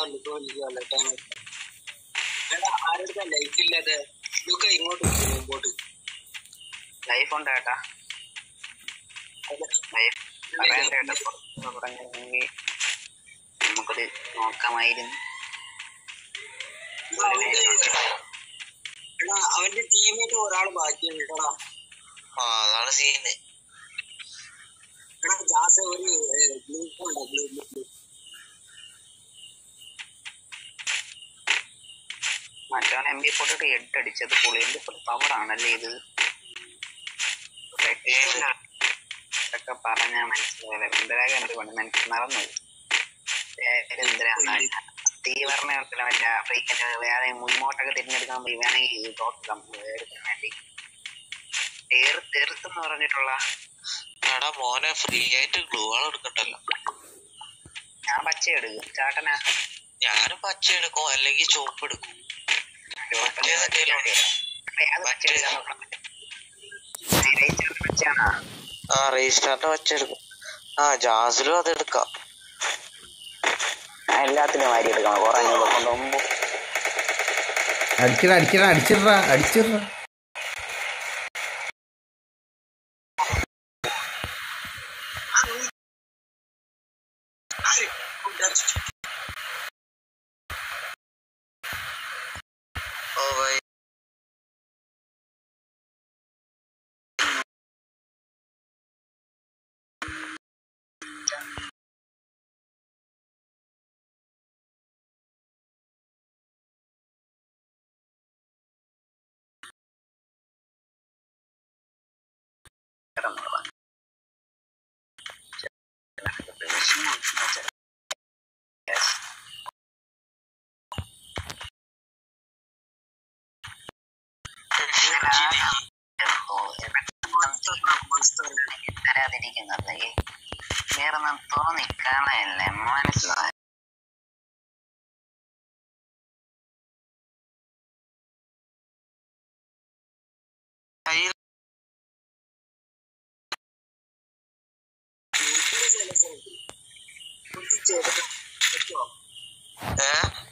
എടാ ആരുടെ ലൈഫ് ഇല്ലാതെ ഇതൊക്കെ ഇങ്ങോട്ട് പോകും, മുമ്പോട്ട് ലൈഫ് ഉണ്ട് കേട്ടാ ലൈഫ് പറയാൻ കേട്ടാ പുറത്തുനിന്ന് പറഞ്ഞിരുന്നെങ്കിൽ നമുക്കത് നോക്കാമായിരുന്നു അവന്റെ എടാ അവന്റെ ടീമേറ്റ് ഒരാൾ ബാക്കിയുണ്ട് കേട്ടോടാ ആ അതാണ് സീന് എടാ ജാസ ഒരു ഗ്രൂപ്പ് ഉണ്ട് ഗ്രൂപ്പ് മറ്റവൻ എം ബി പൊട്ടിട്ട് എട്ട് അടിച്ചത് പുള്ളി എന്ത് പവർ ആണല്ലേ ഇത് ഇതൊക്കെ പറഞ്ഞാ മനസ്സിലാവില്ല എന്തിനാകെ എന്ത് കൊണ്ട് എനിക്ക് മറന്നു എന്തിനാണ് തീവർണ്ണ മറ്റേ ഫ്രീക്കറ്റ് വേറെ മുന്നോട്ടൊക്കെ തിരഞ്ഞെടുക്കാൻ പോയി വേണമെങ്കിൽ തോക്കാം എടുക്കാൻ വേണ്ടി തീർ തീർത്തെന്ന് പറഞ്ഞിട്ടുള്ള എടാ മോനെ ഫ്രീ ആയിട്ട് ഗ്ലൂ വാൾ എടുക്കണ്ടല്ലോ ഞാൻ പച്ച എടുക്കും ചേട്ടനാ ഞാനും പച്ച എടുക്കും അല്ലെങ്കിൽ ചുവപ്പ് എടുക്കും ചോപ്പല്ലേ മറ്റേതെന്തേലും ഉണ്ട്. അത് പച്ച എടുക്കാൻ നോക്കണം പച്ചാണോ ആ റീസ്റ്റാറിന്റെ പച്ച എടുക്കും ആ ജാസിലും അത് എടുക്കാം ഞാൻ എല്ലാത്തിനും വാരി എടുക്കണം കുറെ കൊണ്ടുപോകുമ്പോ അടിച്ചിട അടിച്ചിട അടിച്ചിട അടിച്ചിട ഓ ബൈ തരാതിരിക്കുന്നത് വേറെ ഒന്നും തോന്നിക്കാണല്ലേ മനസ്സിലായി ഏ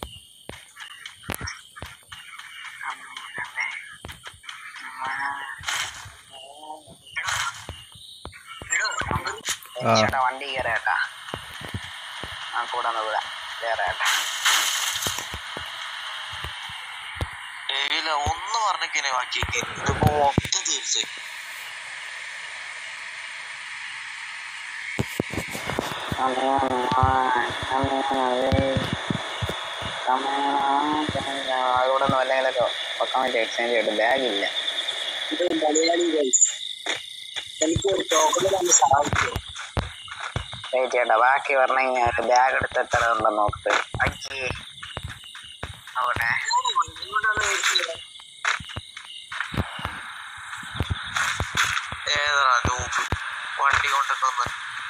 ആ. ചേട്ടാ വണ്ടി കയറേട്ടാ ആ കൂടെ ഒന്ന് വിടാം വേറെ ഏട്ടാ ഇല്ല ഒന്ന് പറഞ്ഞേക്കിനെ ബാക്കിയൊക്കെ ഇതിപ്പോ മൊത്തം തീർച്ചയായും അതുകൂടെ ഒന്ന് വല്ലെങ്കിലൊക്കെ വെക്കാൻ വേണ്ടി എക്സ്ചേഞ്ച് ചെയ്തിട്ട് ബാഗില്ല ഇത് മലയാളി ഗൈസ് എനിക്ക് ഒരു ടോക്കൺ തന്നെ സഹായിക്കും വെയിറ്റ് ചെയ്യണ്ട ബാക്കി പറഞ്ഞ ബാഗ് എടുത്ത് എത്ര ഉണ്ടെന്ന് നോക്ക് അയ്യേ അവിടെ ഏതാ ഇട്ടിട്ടൊന്ന്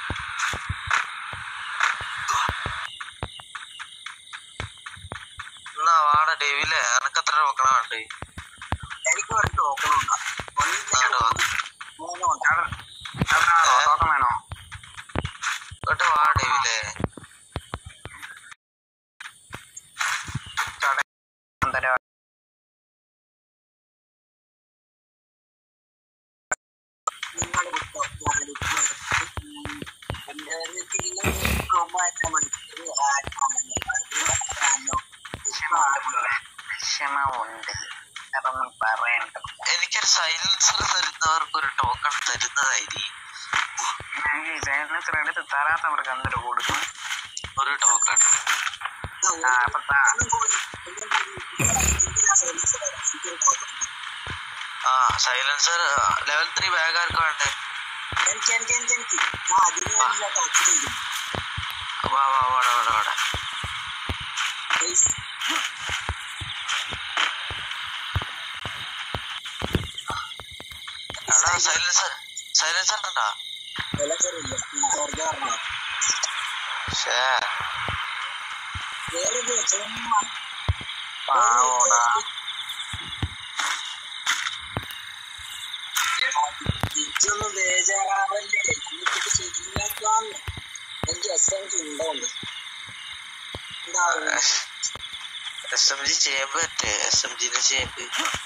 എന്നാ വാടാ ഡേവിലെ എനക്ക് എത്ര നോക്കണ വേണ്ടേ എനിക്ക് ഒരു ടോക്കൺ ഉണ്ടോ ആടോ മൂന്നോ ചേട്ടൻ ചേട്ടനാണോ ടോക്കൺ വേണോ ഇങ്ങോട്ട് വാ ഡേവിലെ ചേട്ടൻ എന്തരാ നിങ്ങൾ വിഷമമുണ്ട് അതൊന്നും പറയണ്ട എനിക്കൊരു സൈലൻസർ തരുന്നവർക്ക് ഒരു ടോക്കൺ തരുന്നതായിരിക്കും സൈലൻസർ എടുത്ത് തരാത്തവർക്ക് എന്തൊരു കൊടുക്കും ഒരു ടോക്കൺ ആ അപ്പൊ താ- ആ സൈലൻസർ ലെവൽ ത്രീ ബാഗ് ആർക്ക് വേണ്ടേ എനിക്ക് എനിക്ക് എനിക്ക് എനിക്ക് ഞാൻ അതിന് വേണ്ടി ടച്ച് ചെയ്തു വാ വാ വാടാ വാടാ വാടാ എടാ സൈലൻസർ സൈലൻസർ ഉണ്ടാ വിലക്കറിയില്ല വെറുതെ പറഞ്ഞോ ഷേ വെറുതെ ചുമ്മാ പാവോടാ ഇതൊന്നും ബേജാറാവല്ലേ എനിക്കിത് ശരിയാക്കാൻ എനിക്ക് എസ് എം ജി ഉണ്ടോണ്ട് എന്താ എസ് എം ജി ചേമ്പ് പറ്റേ എസ് എം ജിന്റെ ചേമ്പ്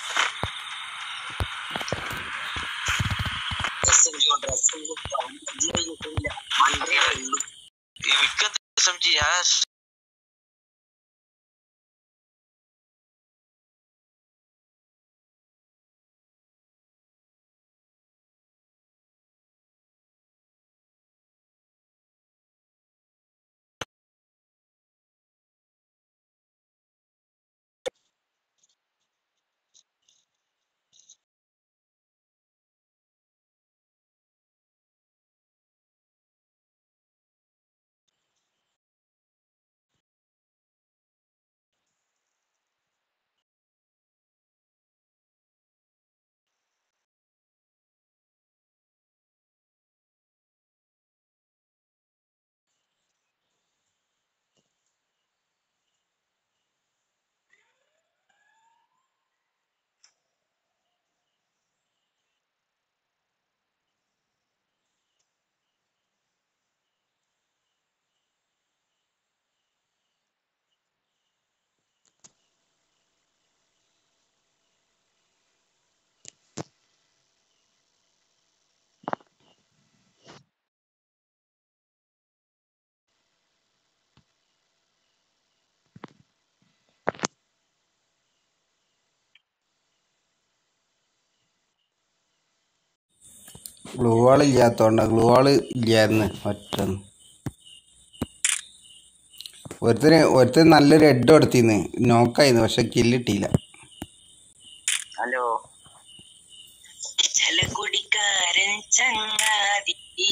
എസ് എം ജി ഉണ്ട് എസ് എം ജി കിട്ടില്ല ഹൺഡ്രഡ് ഉള്ളു എനിക്ക് എസ് എം ജി ഞാൻ ഗ്ലൂ വാൾ ഇല്ലാത്തോണ്ട ഗ്ലൂ വാൾ ഇല്ലായിരുന്നു ഒറ്റ ഒരുത്തന് ഒരുത്തൻ നല്ലൊരു ഹെഡ് കൊടുത്തിന്ന് നോക്കായിരുന്നു പക്ഷെ കില്ലിട്ടില്ല ഹലോ ചലക്കുടിക്കാരൻ ചങ്ങാതി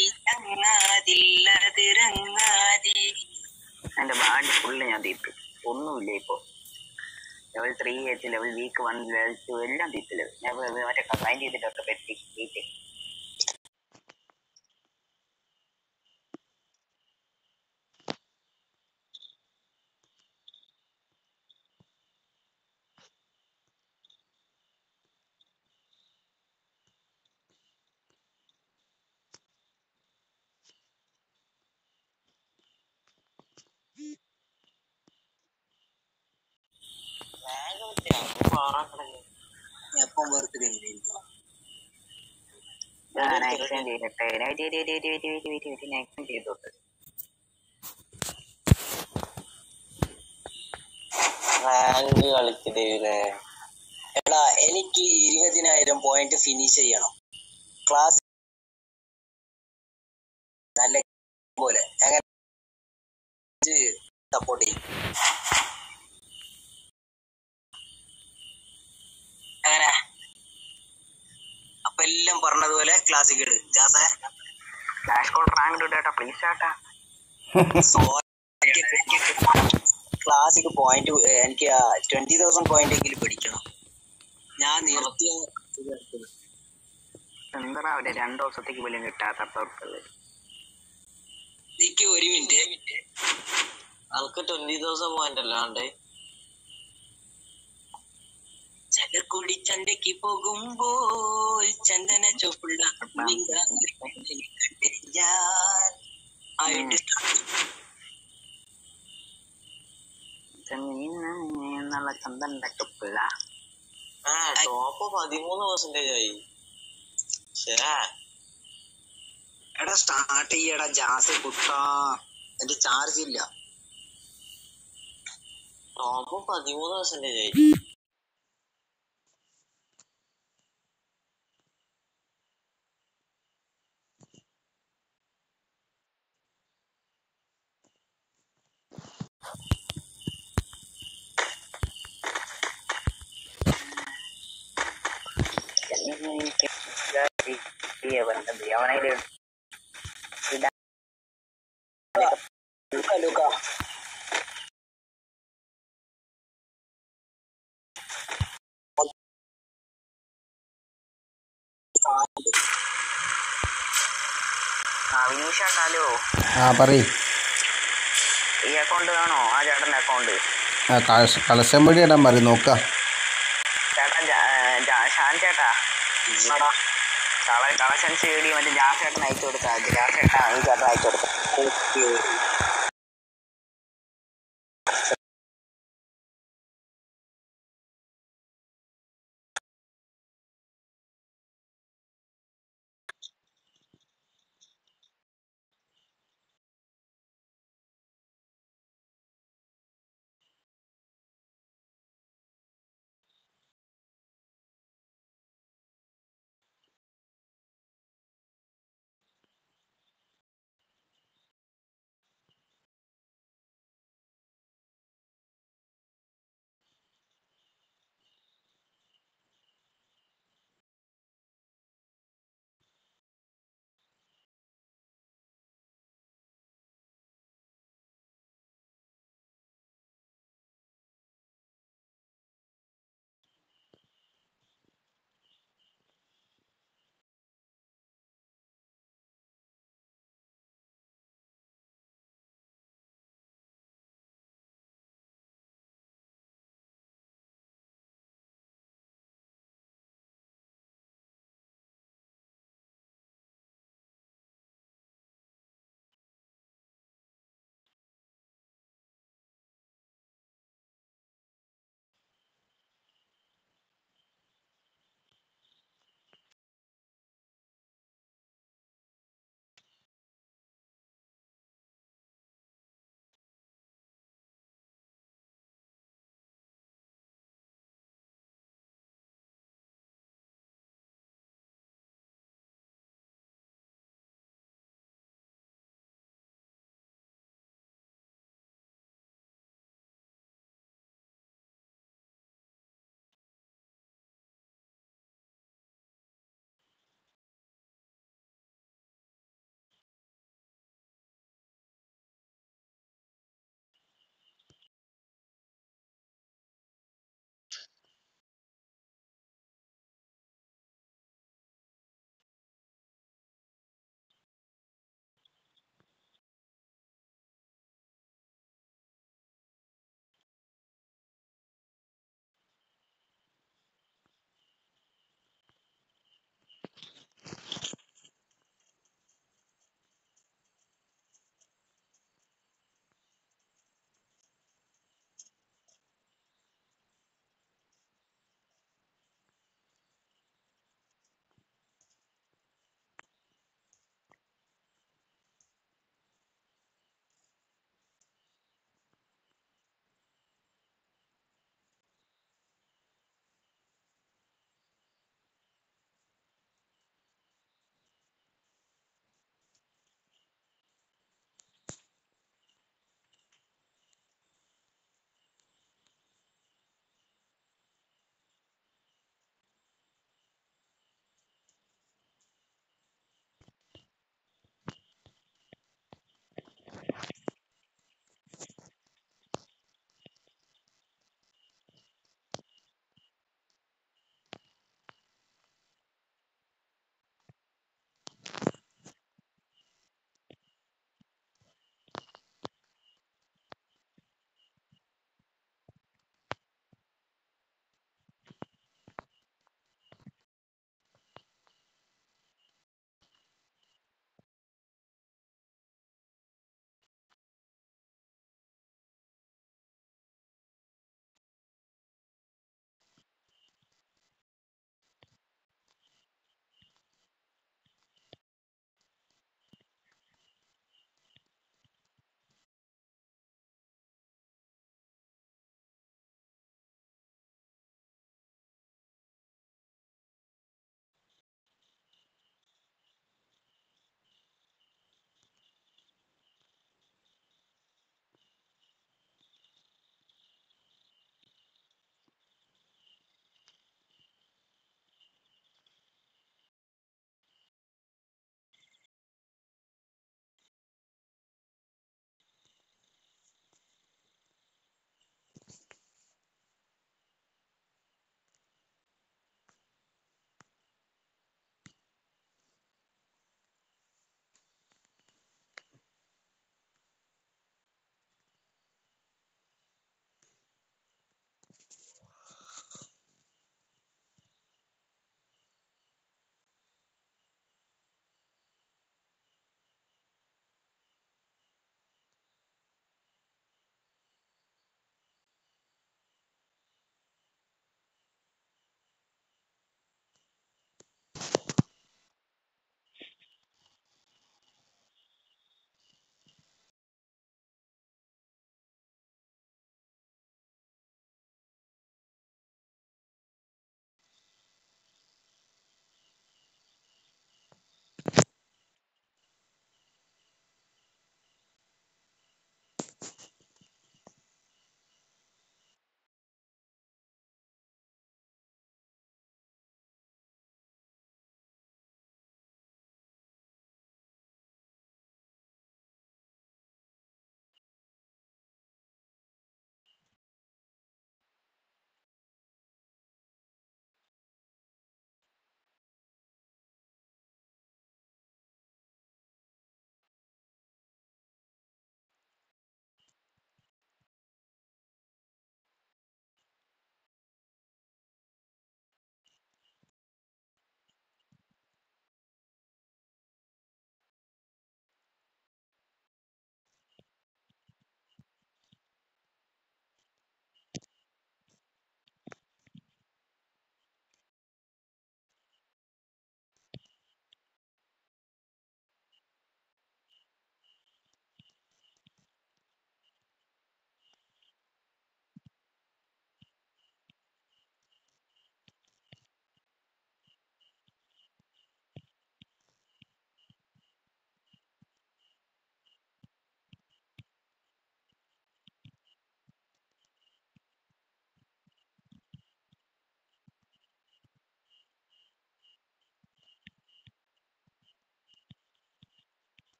ചങ്ങാതില്ലതിറങ്ങാതി എന്റെ ബാഡി ഫുള്ള് ഞാൻ തീർത്തു ഒന്നുമില്ല ഇപ്പൊ ലെവൽ ത്രീ എത്തി level week one level two എല്ലാം തീർത്തില്ല ഞാൻ വേ- വേ- മറ്റേ കമ്പൈൻ ചെയ്തിട്ടൊക്കെ പറ്റി തീറ്റ് എപ്പം ബർത്ത്ഡേ ഞാൻ എക്സ്ചേഞ്ച് ചെയ്തിട്ടെ wait wait wait wait wait wait wait ഞാൻ എക്സ്ചേഞ്ച് ചെയ്തോട്ട് റാങ്ക് കളിക്കതേ എടാ എനിക്ക് ഇരുപതിനായിരം പോയിന്റ് ഫിനിഷ് ചെയ്യണം ക്ലാസ് നല്ല പോലെ എങ്ങനെ സപ്പോർട്ട് ചെയ്യും അങ്ങനെ അപ്പൊ എല്ലാം പറഞ്ഞതുപോലെ ക്ലാസ്സിൽ ഇട് ജാസേ ഫ്ലാഷ് കോൾ റാങ്ക് ഇട്ടാ പ്ലീസ് ആട്ടാ ക്ലാസ്സിക്ക് പോയിന്റ് എനിക്ക് ട്വന്റി തൗസൻഡ് പോയിന്റ് എങ്കിലും പിടിക്കണം ഞാൻ നിർത്തിയ ഇത് എടുത്തത്. എന്താ അവര് രണ്ടു ദിവസത്തേക്ക് പോലും കിട്ടാത്ത അപ്പുറത്തുള്ളത് എനിക്ക് ഒരു മിനിറ്റ് ആൾക്ക് ട്വന്റി തൗസൻഡ് പോയിന്റ് അല്ലാണ്ട് ചകക്കുടി ചന്തയ്ക്ക് പോകുമ്പോൾ ചന്ദന ചോപ്പുള്ള ഞാൻ ആയിട്ട് എന്നുള്ള ചന്ദന്റെ തൊപ്പിള്ള ആ ടോപ്പ് പതിമൂന്ന് പെർസെന്റേജ് ആയി ശേ എടാ സ്റ്റാർട്ട് ചെയ്യടാ ജാസ് കുട്ടാ എന്റെ ചാർജ് ഇല്ല ടോപ്പ് പതിമൂന്ന് പെർസെന്റേജ് ആയി അവനെ ആ വിനീഷാട്ടാലോ ആ പറയ് ഈ അക്കൗണ്ട് വേണോ ആ ചേട്ടന്റെ അക്കൗണ്ട് ആ കളശ കളശം വഴി ഇടാൻ പറയും നോക്കാം ചേട്ടാ ജാ- ജാ- ഷാൻ ചേട്ടാ കള കളക്ഷൻ സി ഡി മറ്റേ ജാസ് ചേട്ടൻ അയച്ചു കൊടുത്താൽ മതി ജാസ് ചേട്ടാ ഈ ചേട്ടൻ അയച്ചു കൊടുക്കാം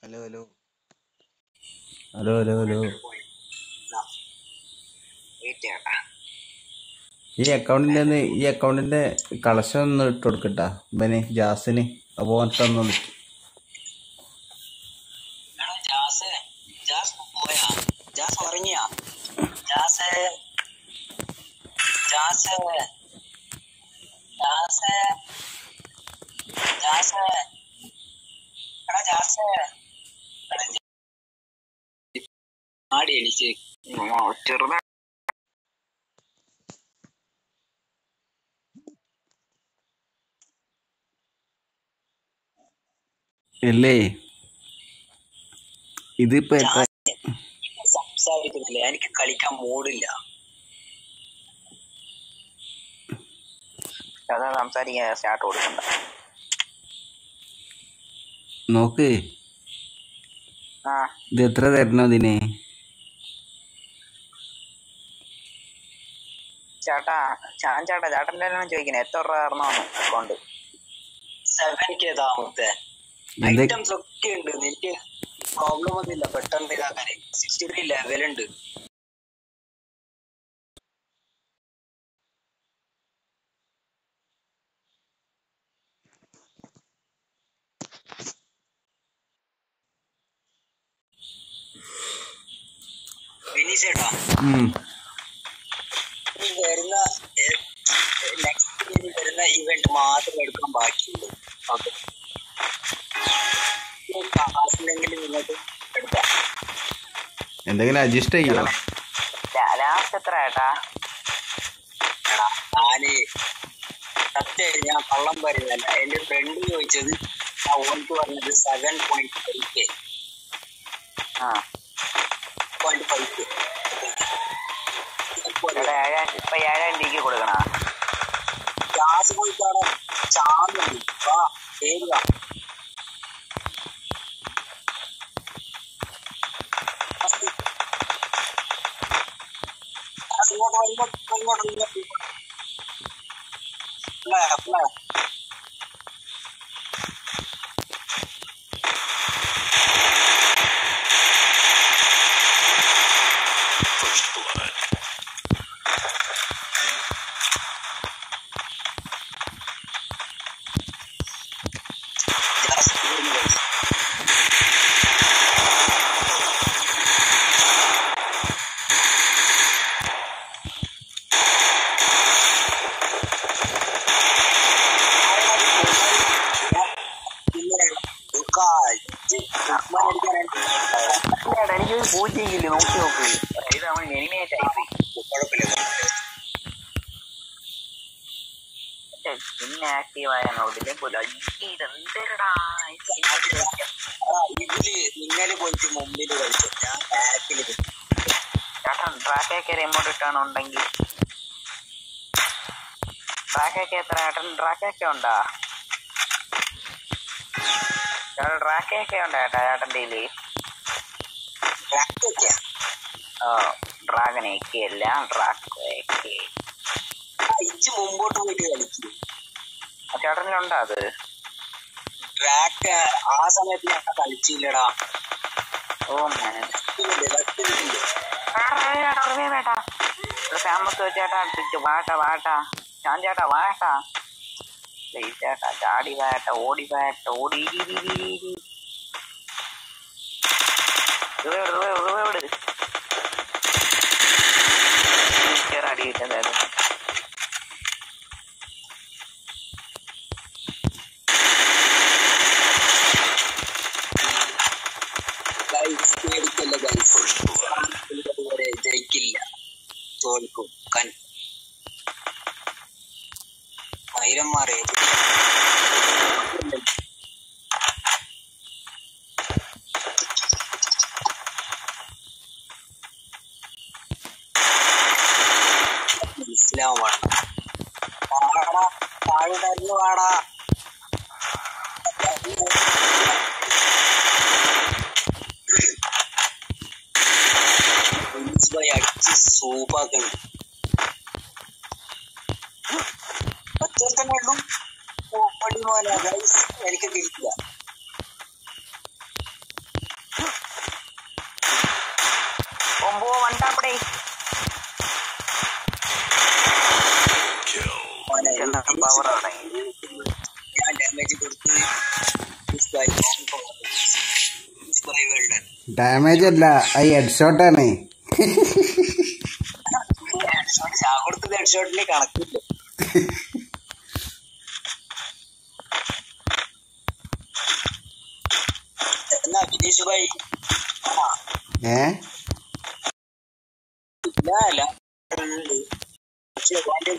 hello hello hello hello hello wait ചെയ്യട്ടാ ഈ അക്കൗണ്ടിന്റെ ഒന്ന് ഈ അക്കൗണ്ടിന്റെ കളക്ഷൻ ഒന്ന് ഇട്ട് കൊടുക്കട്ടാ ഇവന് ജാസിന് അപ്പോൾ തന്നു എടാ ജാസ് ജാസ് പോയാ ജാസ് ഉറങ്ങിയാ ജാസ് ജാസ് ജാസ് ജാസ് എടാ ജാസ് എടാ ജാ- ആടി എണീച്ച് ചെറുതാ ഇല്ലേ ഇതിപ്പോ എത്ര സംസാരിക്കുന്നില്ല എനിക്ക് കളിക്കാൻ മൂടില്ല അതാ സംസാരിക്കാൻ സ്റ്റാർട്ട് കൊടുക്കണ്ട നോക്ക് ആ ഇത് എത്ര തരണോ ഇതിന് ചേട്ടാ ചാൻ ചേട്ടാ ചേട്ടൻ്റെ ചോദിക്കണേ എത്ര രൂപ തരണോന്ന് അക്കൗണ്ട് സെവൻ കെ താമത്തെ എന്ത് ഐറ്റംസ് ഒക്കെ ഉണ്ട് എനിക്ക് പ്രോബ്ലം ഒന്നുമില്ല പെട്ടെന്ന് ഇതാക്കാൻ സിക്സ്റ്റി ത്രീ ലെവൽ ഉണ്ട് വിനീഷേട്ടാ ഉം. ഈ വരുന്ന നെക്സ്റ്റ് ഇനി വരുന്ന ഇവന്റ് മാത്രം എടുക്കാൻ ബാക്കിയുള്ളൂ ഓക്കെ കാശുണ്ടെങ്കിൽ നിങ്ങൾക്ക് എടുക്കാം എന്തെങ്കിലും അഡ്ജസ്റ്റ് ചെയ്യോ ലാസ്റ്റ് എത്ര ഏട്ടാ എടാ ഞാന് സത്യം ഞാൻ കള്ളം പറയുന്നല്ല എന്റെ ഫ്രണ്ട് ചോദിച്ചത് ഞാൻ ഓൾക്ക് പറഞ്ഞത് സെവൻ പോയിന്റ് ഫൈവ് കെ ആ പോയിന്റ് ഫൈവ് കെ ചേട്ടാ ഏഴായിരം ഇപ്പൊ ഏഴായിരം രൂപയ്ക്ക് കൊടുക്കണ ഗ്യാസ് പോയിട്ടാണ് ചാന്നുണ്ട് വാ കേറുക ഗ്യാസ് ഇങ്ങോട്ട് വാ, ഇങ്ങോട്ട് വാ, ഇങ്ങോട്ട് വാ, ഇങ്ങോട്ട് വാ. അല്ലേ, അല്ലേ? ഗ്യാസ് തീർന്നു guys. പിന്നെ ദുഃഖാ, ഇജ്ജ് ഉസ്മാൻ അടിക്കാനായിട്ട് ചേട്ടാ എനിക്ക് പൂജ്യം കില്ല് നോക്കി നോക്ക് ഇത് അവൻ എനിമേറ്റ് ആയി കുഴപ്പമില്ല പിന്നെ ആക്റ്റീവ് ആയ നോട്ടിലെ പോലും ഇതെന്തരടാ ആ, ഇതില് നിങ്ങള് പോയിട്ട് മുമ്പിൽ കളിച്ചു ഞാൻ ബാക്കിൽ ചേട്ടൻ ട്രാക്കൊക്കെ റിമോട്ട് ഇട്ടാണുണ്ടെങ്കിൽ ട്രാക്കൊക്കെ എത്ര ചേട്ടൻ ട്രാക്കൊക്കെ ഉണ്ടാ ചേട്ടൻ ട്രാക്കൊക്കെ ഉണ്ടാ ചേട്ടാ ചേട്ടൻ്റെ കയ്യില് ട്രാക്കൊക്കെയാ ഓ ഡ്രാഗൺ ഏക്കി അല്ല ഡ്രാക്ക് ഏക്കി ഇച്ച് മുമ്പോട്ട് പോയിട്ട് കളിക്കും ചേട്ടനിലുണ്ടോ അത് ട്രാക്ക് ആ സമയത്ത് ഞാൻ കളിച്ചില്ലടാ ഓ man. ലക്കിനുണ്ട്, ലക്കിനുണ്ട്. വേട്ടാ ഫേമസ് ചേട്ടാ തിരിച്ച് വാട്ട വാട്ട ഞാൻ ചേട്ടാ വാട്ട പ്ലീസ് ചേട്ടാ ചാടി വാട്ട ഓടി വാട്ട ഓടി ഇരി, ഇരി, ഇരി, ഇരി. റിവൈവ് ഇട്, റിവൈവ് ഇട്, റിവൈവ് ഇട്. ടീച്ചർ അടി കിട്ടതായിരുന്നു Guys, പേടിക്കല്ല guys. ഇതുവരെ ജയിക്കില്ല തോൽക്കും കൻ മൈരന്മാരെ മനസ്സിലാവാണ് വാടാ താഴെ തരുന്നു വാടാ പോയി അടിച്ച് സൂപ്പാക്കുന്നുണ്ട് ഒറ്റ തന്നെ ഉള്ളൂ ഓടി മോനെ ഗൈസ് എനിക്ക് കിട്ടില്ല കോംബോ വണ്ടാപ്പടേ മോനെ, എന്നാ power ആണ്. ഞാൻ ഡാമേജ് കൊടുത്ത് This guy long power. This guy well done. Damage അല്ല അത് ഹെഡ്ഷോട്ടാണ് Headshot ചാ കൊടുത്തത് ഹെഡ്ഷോട്ടിന് കണക്കില്ല എന്നാ വിനീഷ് ഭായി ആ ഏ ഇല്ല അല്ല ഉണ്ട് പക്ഷെ ഓൻ്റെ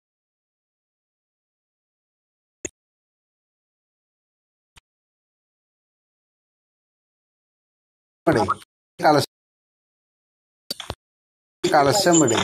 ഇവിടെ കളശം കളശം ഇവിടെ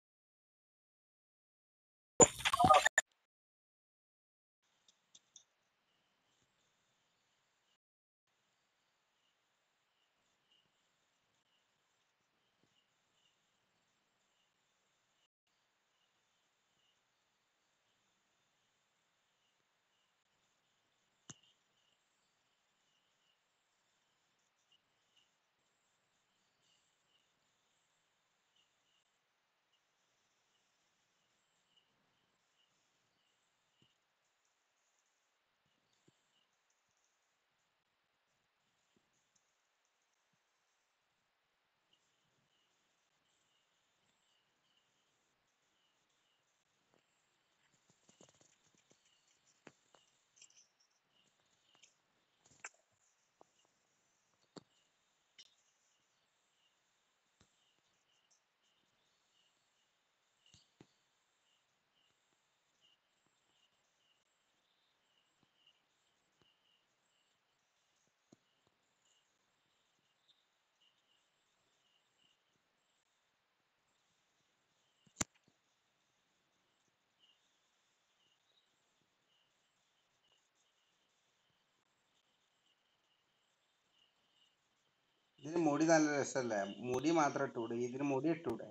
ഇതിന് മുടി നല്ല രസമല്ലേ മുടി മാത്രം ഇട്ടൂടെ ഇതിന് മുടി ഇട്ടൂടെ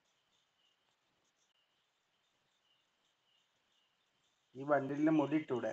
ഈ ബണ്ടിലിന് മുടി ഇട്ടൂടെ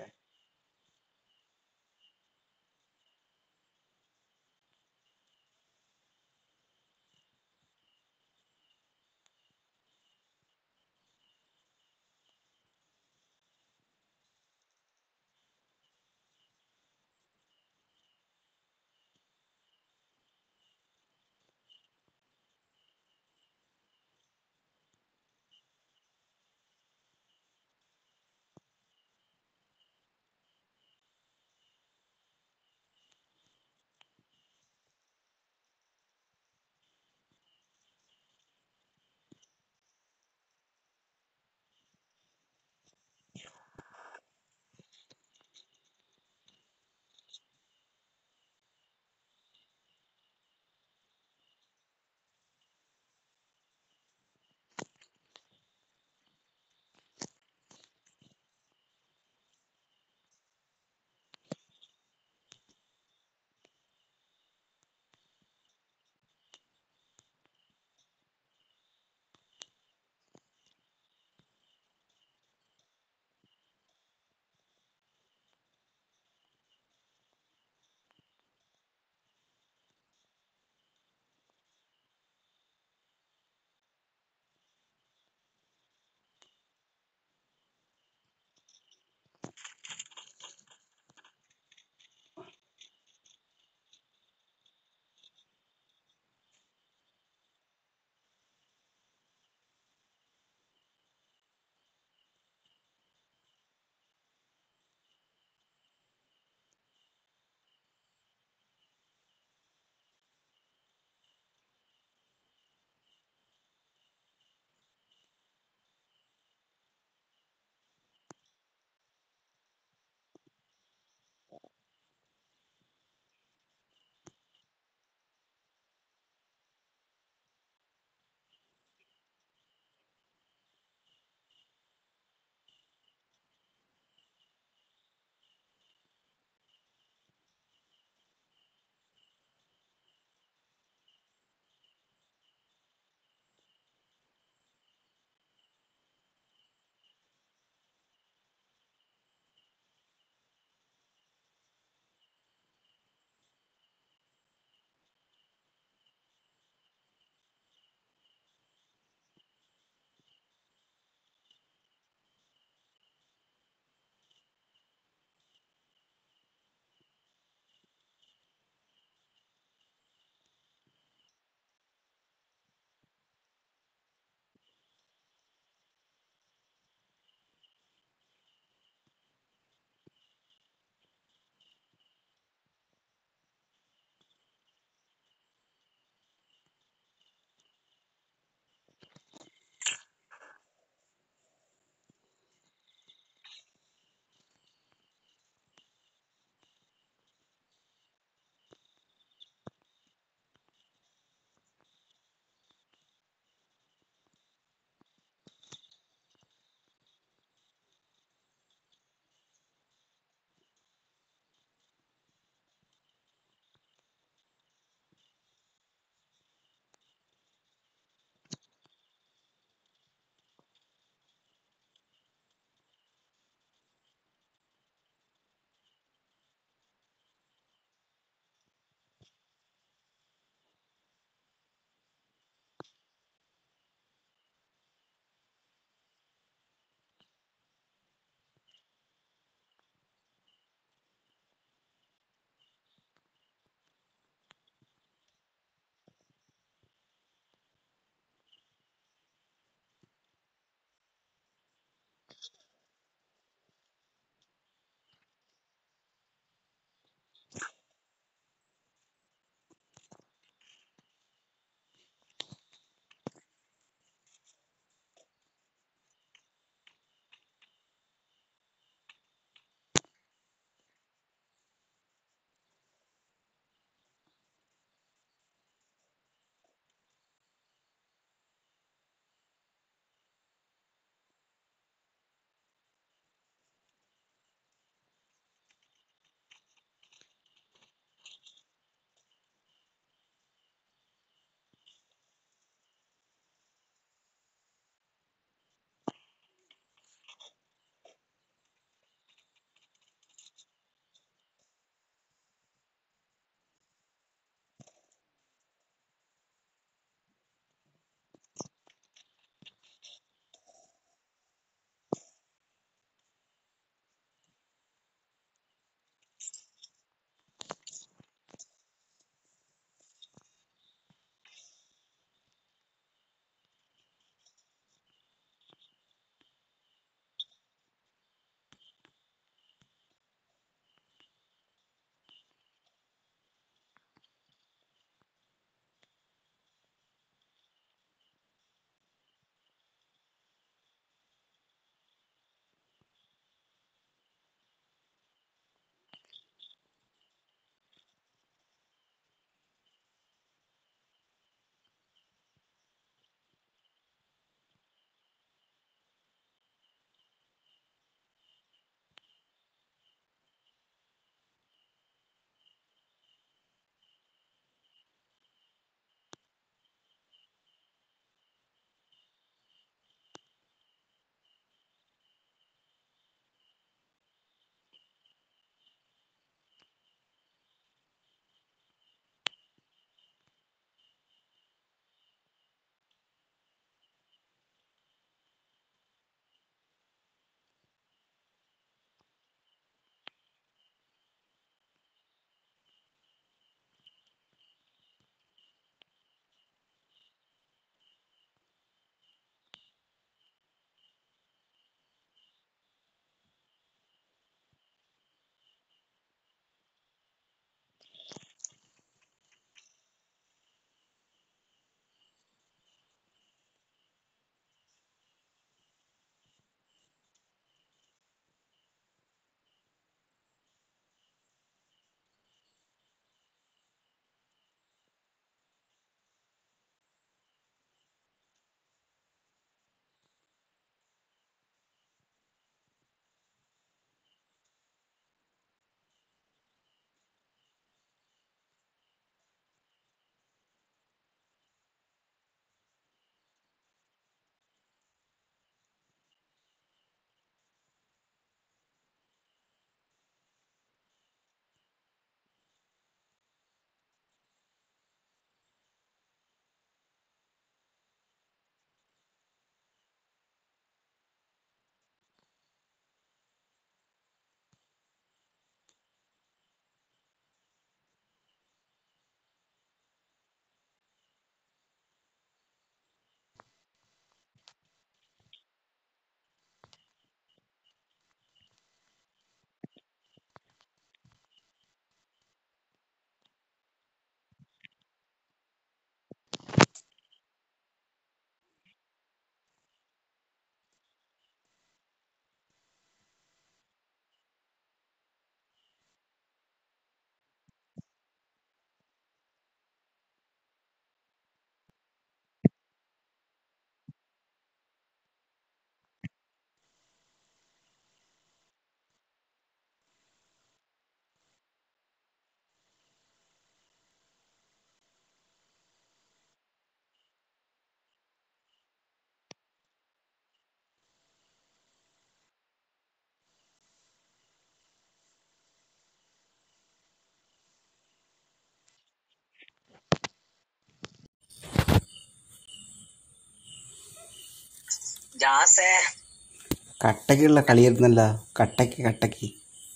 ജാസേ കട്ടക്കുള്ള കളിയായിരുന്നല്ല കട്ടക്ക് കട്ടക്ക്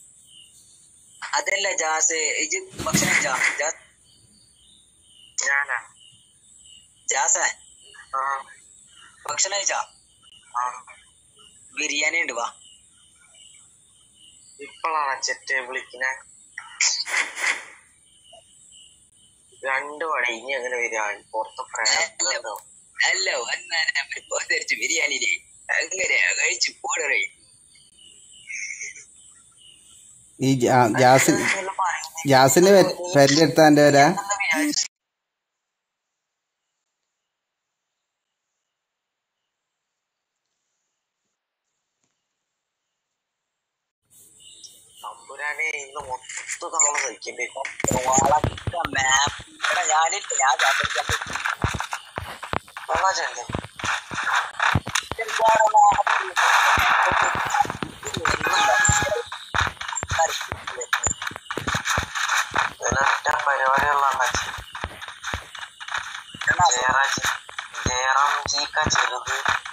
അതല്ല ജാസ് ഇജ് ഭക്ഷണം കഴിച്ചാ? ജാ- ഞാനാ ജാസേ ആ ഭക്ഷണം കഴിച്ചാ ആ ബിരിയാണി ഉണ്ട് വാ ഇപ്പോഴാണ് ചെറ്റെ വിളിക്കണേ രണ്ടു മണി ഇനി എങ്ങനെ വരിക പുറത്ത് പ്രേതോ അല്ല വന്നാ ധരിച്ചു ബിരിയാണി അങ്ങനെയാ കഴിച്ചു പോടറേ ഈ ജാ- ജാസിൻ ജാസിന്റെ പേരിന്റെ അടുത്താ എന്റെ പേരാ തമ്പുരാനെ ഇന്ന് മൊത്തം നമ്മള് കഴിക്കേണ്ടി വരും മാപ്പ് എടാ ഞാനില്ല ഞാൻ ജാസടിക്കാൻ വെള്ളം ചെല്ലേ ഒരൊറ്റ പരിപാടിയുള്ള ജയറാജ് ജയറാം ജീക്ക ചെറുത്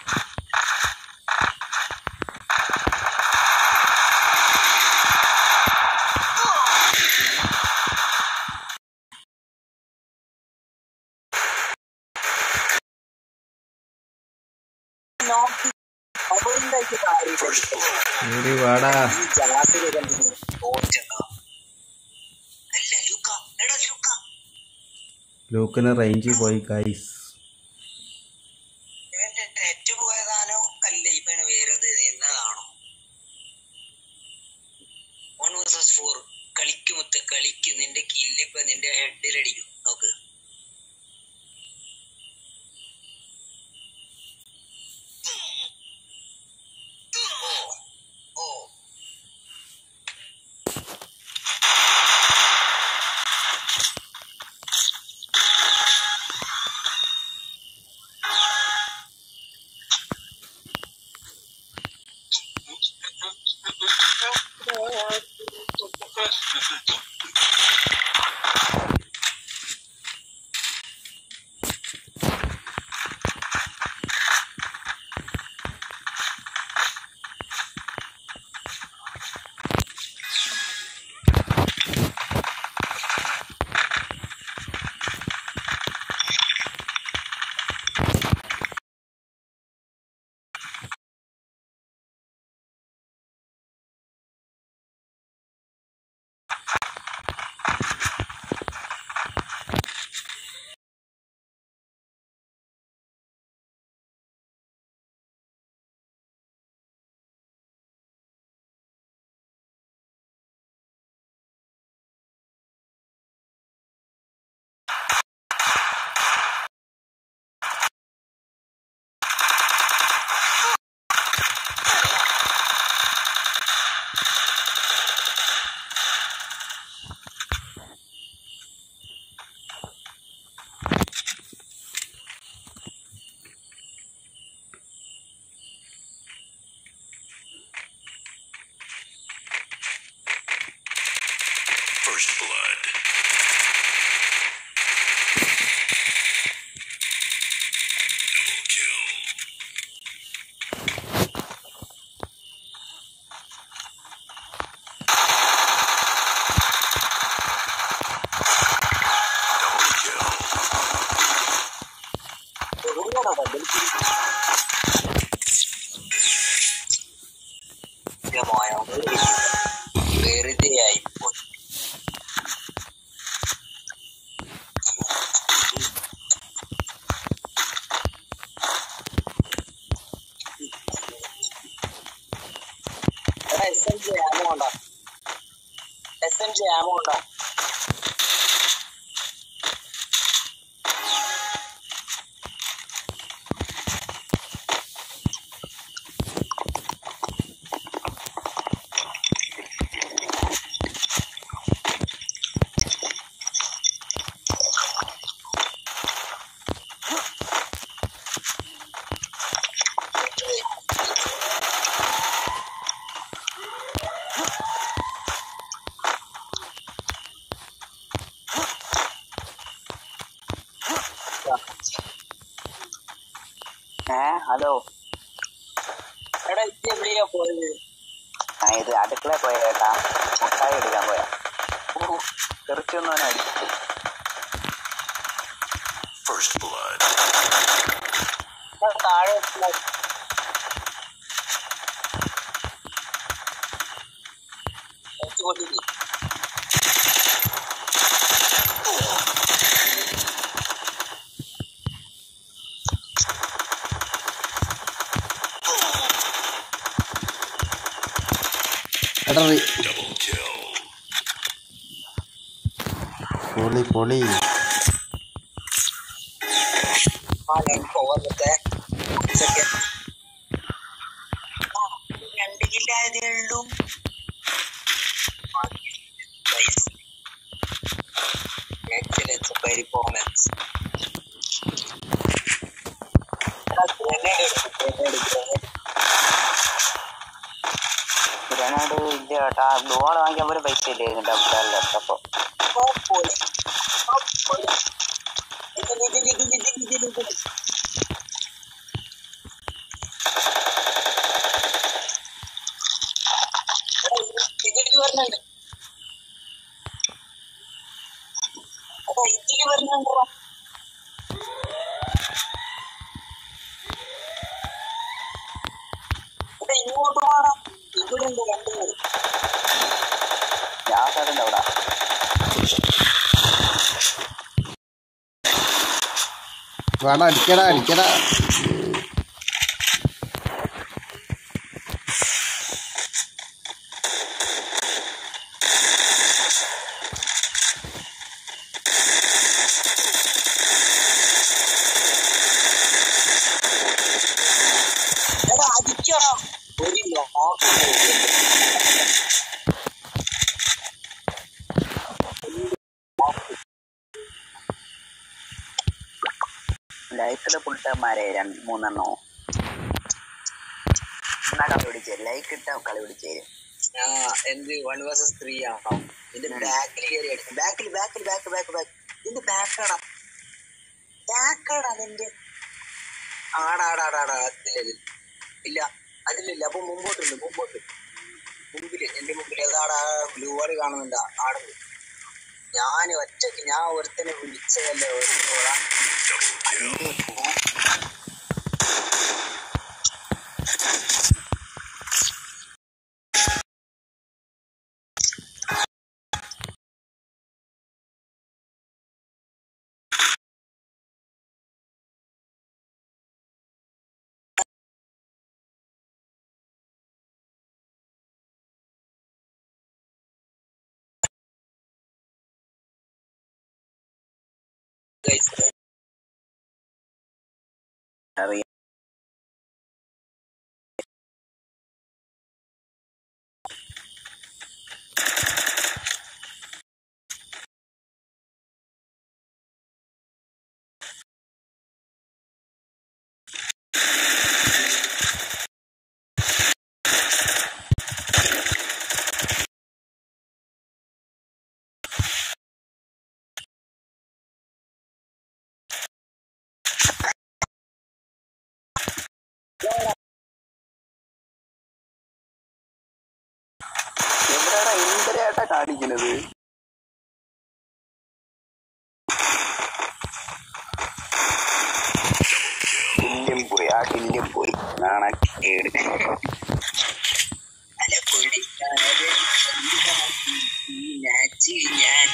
ഒരു വാടാ ലൂക്കിന് റേഞ്ച് പോയി ഗൈസ് നെറ്റ് പോയതാണോ അല്ല ഇപ്പൊ വേറെ എന്നതാണോ വൺ വേഴ്സസ് ഫോർ കളിക്കുമൊത്ത് കളിക്ക് നിന്റെ കില്ലിപ്പൊ നിന്റെ ഹെഡിലടിക്കും നോക്ക് ഓ ഓ First blood. Double kill. Double kill. വെറുതെ ആയിപ്പോയി എസ് എം ജി ആമോ ഉണ്ടോ എസ് എം ജി ആമോ ഉണ്ടോ ഏ ഹലോ എടാ ഇത് എവിടെയാ പോയത് ആ ഇത് അടുക്കള പോയ കേട്ടാ മുട്ടായി എടുക്കാൻ പോയാ തെറിച്ചൊന്നും അവനെ അടിച്ചു First blood. എടാ താഴെ എത്തില്ല. കുറച്ച് കൊണ്ടിരി. എടാ റി- Double kill. പൊളി പൊളി ആ ഞാൻ പോവാത്തെ സെക്കൻഡ് രണ്ട് കില്ലായതേ ഉള്ളൂ എക്സലൻസ് പെർഫോമൻസ് ഗ്രനേഡ് ഇല്ല കേട്ടാ ബോൾ വാങ്ങിക്കാൻ പോലും പൈസ ഇല്ലായിരുന്നു ഡബിൾ എടുത്തപ്പോ ഇതില് വരുന്നുണ്ട് അതാ ഇതില് വരുന്നുണ്ടോ ഇവിടെ ഇങ്ങോട്ട് പോകണം ഇവിടെ ഉണ്ട് രണ്ടുപേര് ജാസാദിന്റെ അവിടെ വേണ്ട അടിക്കടാ അടിക്കടാ എടാ അടിക്കണം ഒരു ലോക്ക് ലൈക്കിടെ പുട്ടന്മാരെ രണ്ട് മൂന്നെണ്ണോ എന്നാ കളി പിടിച്ചേ ലൈക്ക് ഇട്ട കളി പിടിച്ചേ ആ എന്ത് വൺ വേഴ്സസ് ത്രീ ആണോ ഇതിന്റെ ബാക്കിൽ കയറി അടിക്കും ബാക്കിൽ ബാക്കിൽ ബാക്ക് ബാക്ക് ബാക്ക് ഇതിന്റെ ബാക്കാടാ ബാക്കാടാ നിന്റെ ആടാടാടാടാ അതിലത് ഇല്ല അതിലില്ല അപ്പൊ മുമ്പോട്ടുണ്ട് മുമ്പോട്ട് മുമ്പില് എന്റെ മുമ്പിൽ ഏതാടാ ബ്ലൂ വാൾ കാണുന്നുണ്ട് ആടെ ഞാൻ ഒറ്റക്ക് ഞാൻ ഒരുത്തനെ വിളിച്ചതല്ലേ ഒരുത്തോളാ Double kill. അറിയാം എവിടെയാടാ എന്തിനായിട്ടാ കാണിക്കുന്നത് കില്ലും പോയി ആ കില്ലും പോയി നാണക്കേട് അല്ല പൊളിക്കാനത് ഈ മാച്ച് ഞാൻ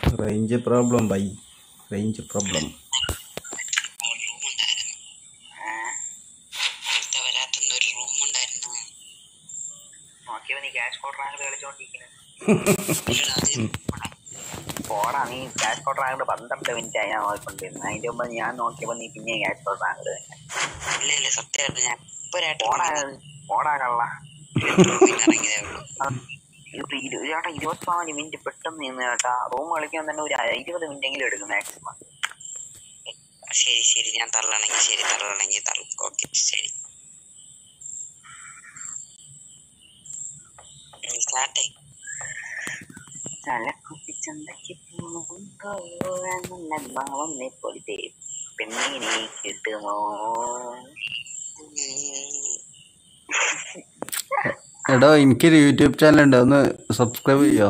range problem by range problem അടുത്ത വരാത്തുന്ന ഒരു റൂം ഉണ്ടായിരുന്നു നോക്കിയപ്പോ നീ ക്യാഷ് കോട്ടർ ആങ്കർ കളിച്ചോണ്ടിരിക്കുന്നത് ഇല്ലടാ, അത് പോടാ നീ ക്യാഷ് കോട്ടർ ആങ്കർ പന്ത്രണ്ട് മിനിറ്റ് ആയി ഞാൻ നോക്കിക്കൊണ്ടിരുന്നത് അതിന്റെ മുമ്പ് ഞാൻ നോക്കിയപ്പോ നീ പിന്നെ ക്യാഷ് കോട്ടർ ആങ്കർ തന്നെ ഇല്ല ഇല്ല സത്യമായിട്ട് ഞാൻ ഇപ്പൊരായിട്ട് പോടാ പോടാ കള്ള ഇറങ്ങിയതേ ഉള്ളൂ ഇപ്പൊ ഇരു- ചേട്ടാ ഇരുപത്തിനാല് മിനിറ്റ് പെട്ടെന്ന് നിന്ന് ചേട്ടാ റൂം കളിക്കാൻ തന്നെ ഒരു ഇരുപത് മിനിറ്റ് എങ്കിലും എടുക്കും മാക്സിമം ശരി ശരി ഞാൻ തള്ളണമെങ്കിൽ ശരി തള്ളണമെങ്കിൽ തള്ളും ഓക്കെ ശരി സ്റ്റാർട്ടേ ചലക്കുപ്പിച്ചന്തയ്ക്ക് പോകുമ്പോഴെന്നെ പൊളിതേ പെണ്ണിനെ കിട്ടുമോ എടോ എനിക്കൊരു യൂട്യൂബ് ചാനൽ ഉണ്ട് ഒന്ന് സബ്സ്ക്രൈബ് ചെയ്യോ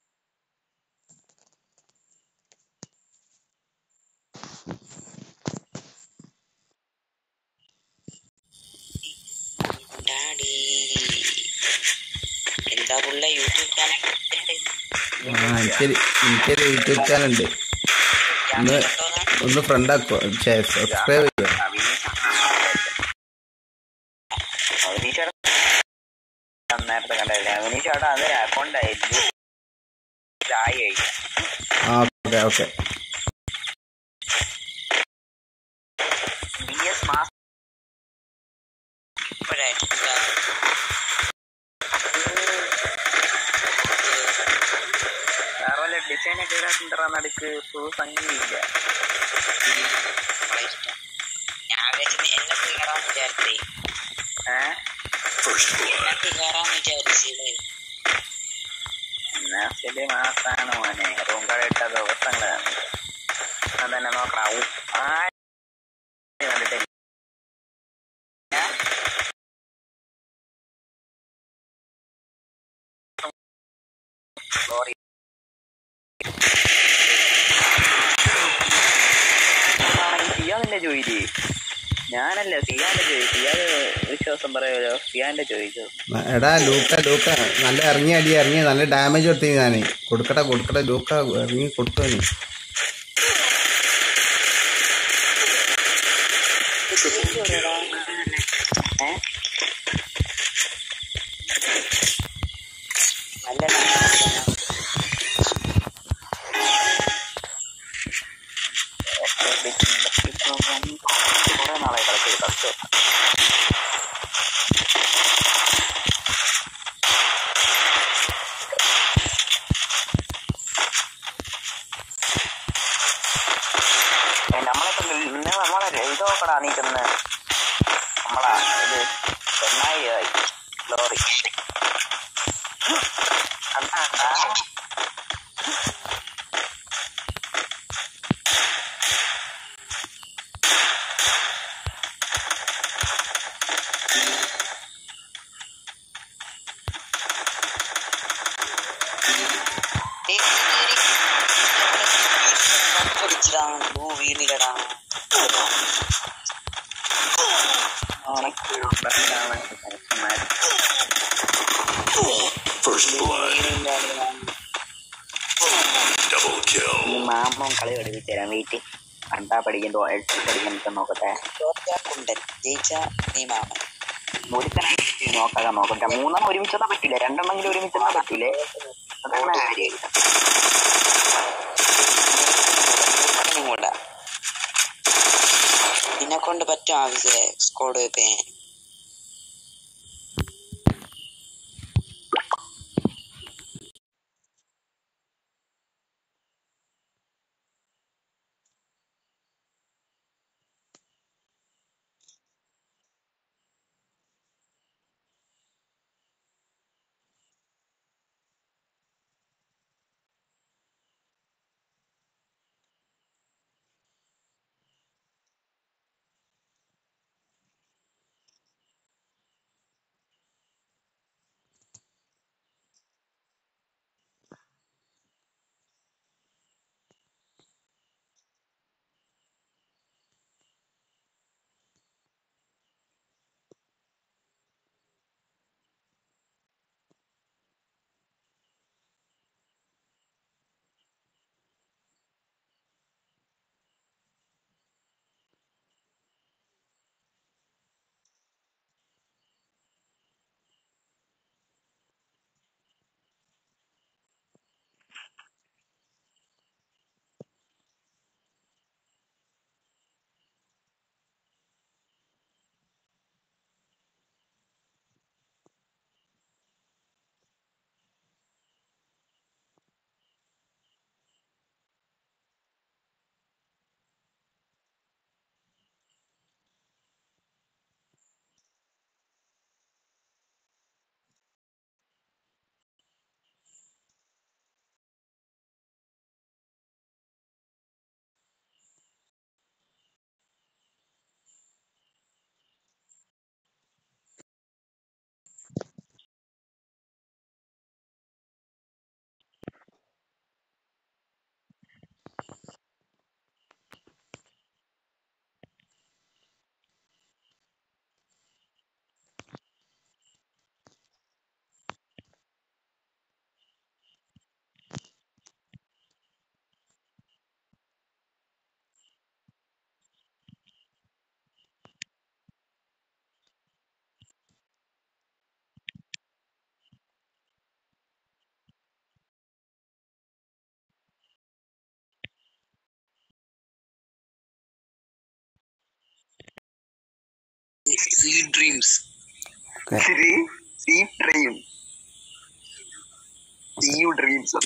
ഡാഡി എന്താ പുള്ള യൂട്യൂബ് ചാനൽ ആ എനിക്കൊരു എനിക്കൊരു യൂട്യൂബ് ചാനൽ ഉണ്ട് ഒന്ന് ഒന്ന് ഫ്രണ്ട് ആക്കോ സബ്സ്ക്രൈബ് ചെയ്യോ അവനീഷേട്ടാ നേരത്തെ കണ്ടല്ലേ അവനീഷേട്ടാ അത് അക്കൗണ്ട് ആയിരുന്നു ആയി കഴിക്കാം ആ okay okay B S mass ഇപ്പോഴായിട്ട് വേറെ വല്ല ഡിസൈൻ ഒക്കെ ഇടാറുണ്ടാ നടുക്ക് സംഗീതമില്ല നമ്മളെ ഇഷ്ടം ഞാൻ വിചാരിച്ചു എന്നെ കയറാന്ന് വിചാരിച്ചേ ഏഹ് First blood. എന്നെ കയറാന്ന് വിചാരിച്ചേ എന്നാ ശരി മാസാണ് മോനെ റൂം കട ഇട്ട ദിവസങ്ങളാണ് അതന്നെ നോക്കണം ഔ, ആരും കണ്ടിട്ടില്ല Sorry. ആണെങ്കിൽ സിയാദിന്റെ ജോലി ഞാനല്ല സിയാന്റെ ജോലി സിയാദ് വിശ്വാസം പറയുമല്ലോ സിയാന്റെ ചോദിച്ചു എടാ ലൂക്ക ലൂക്ക നല്ല ഇറങ്ങി അടി ഇറങ്ങി നല്ല ഡാമേജ് കൊടുത്തു ഞാൻ കൊടുക്കട്ടെ കൊടുക്കട്ടെ ലൂക്ക ഇറങ്ങി കൊടുത്തു നീ ഏഹ് നല്ല കുറെ നാളായി കളിച്ചത് കളിച്ചു നമ്മളിപ്പോ ഇന്ന് നമ്മളെ ഇത് നോക്കടാ നീ ചെന്ന് നമ്മളാ ഇത് എണ്ണായിരമായി ലോറി കണ്ടാ വീണിലടാ First blood. Double kill. മാമം കളി പഠിപ്പിച്ചു തരാം വീട്ടിൽ കണ്ടാ പഠിക്കുമ്പോ എട്ട് പഠിക്കാൻ നോക്കട്ടെ കുണ്ടൻ ജയിച്ച നീ മാമൻ ഒരുത്തനെ നോക്കാതെ നോക്കട്ടെ മൂന്നെണ്ണം ഒരുമിച്ചൊന്നും പറ്റില്ല രണ്ടെണ്ണെങ്കിലും ഒരുമിച്ചൊന്നും പറ്റൂലേ അതാണ് കാര്യം കൂടെ നിന്നെ കൊണ്ട് പറ്റും ആവശ്യ squad weapon sweet dreams okay see dream see you dreams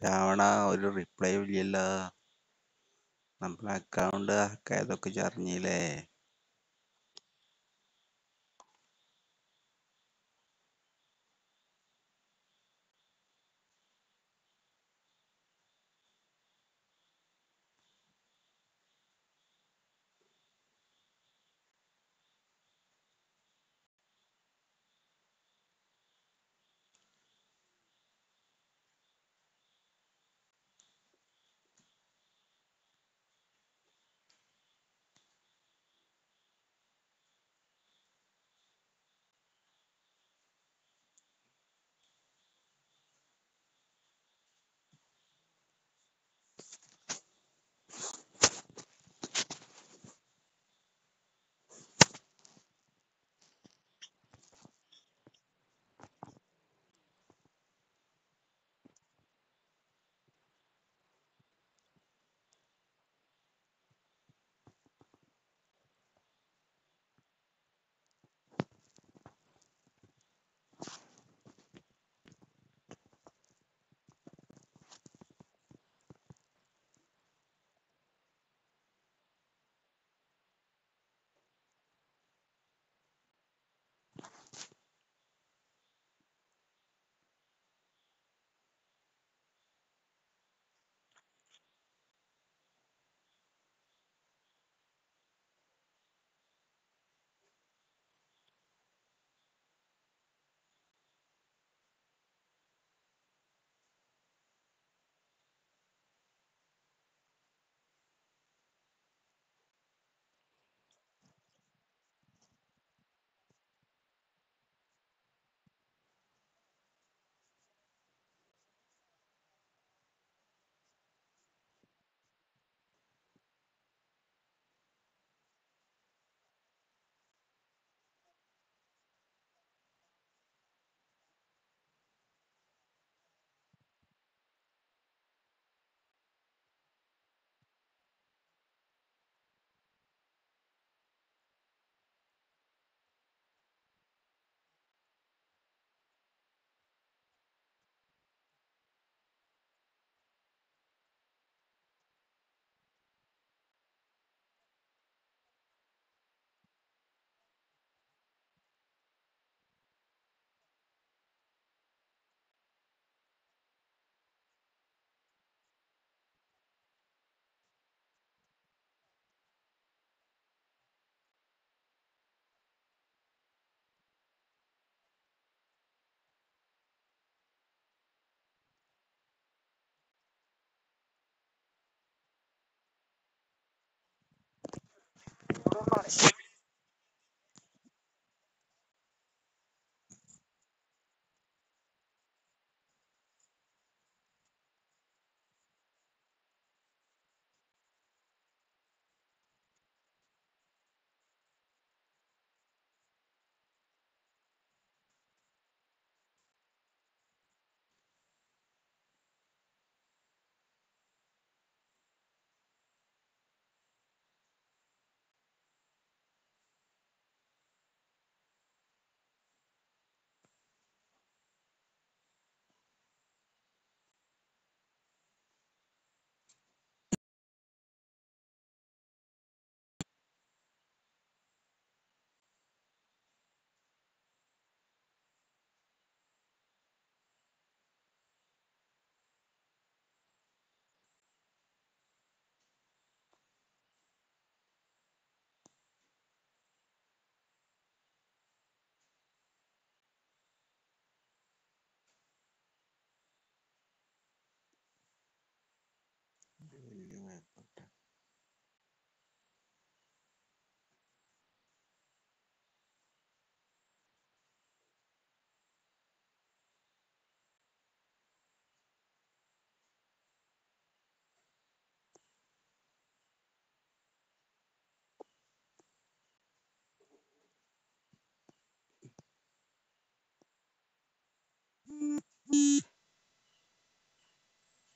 Ravana ഒരു റിപ്ലൈ ഇല്ലല്ലോ നമ്മളെ അക്കൗണ്ട് ഹാക്കായതൊക്കെ അറിഞ്ഞില്ലേ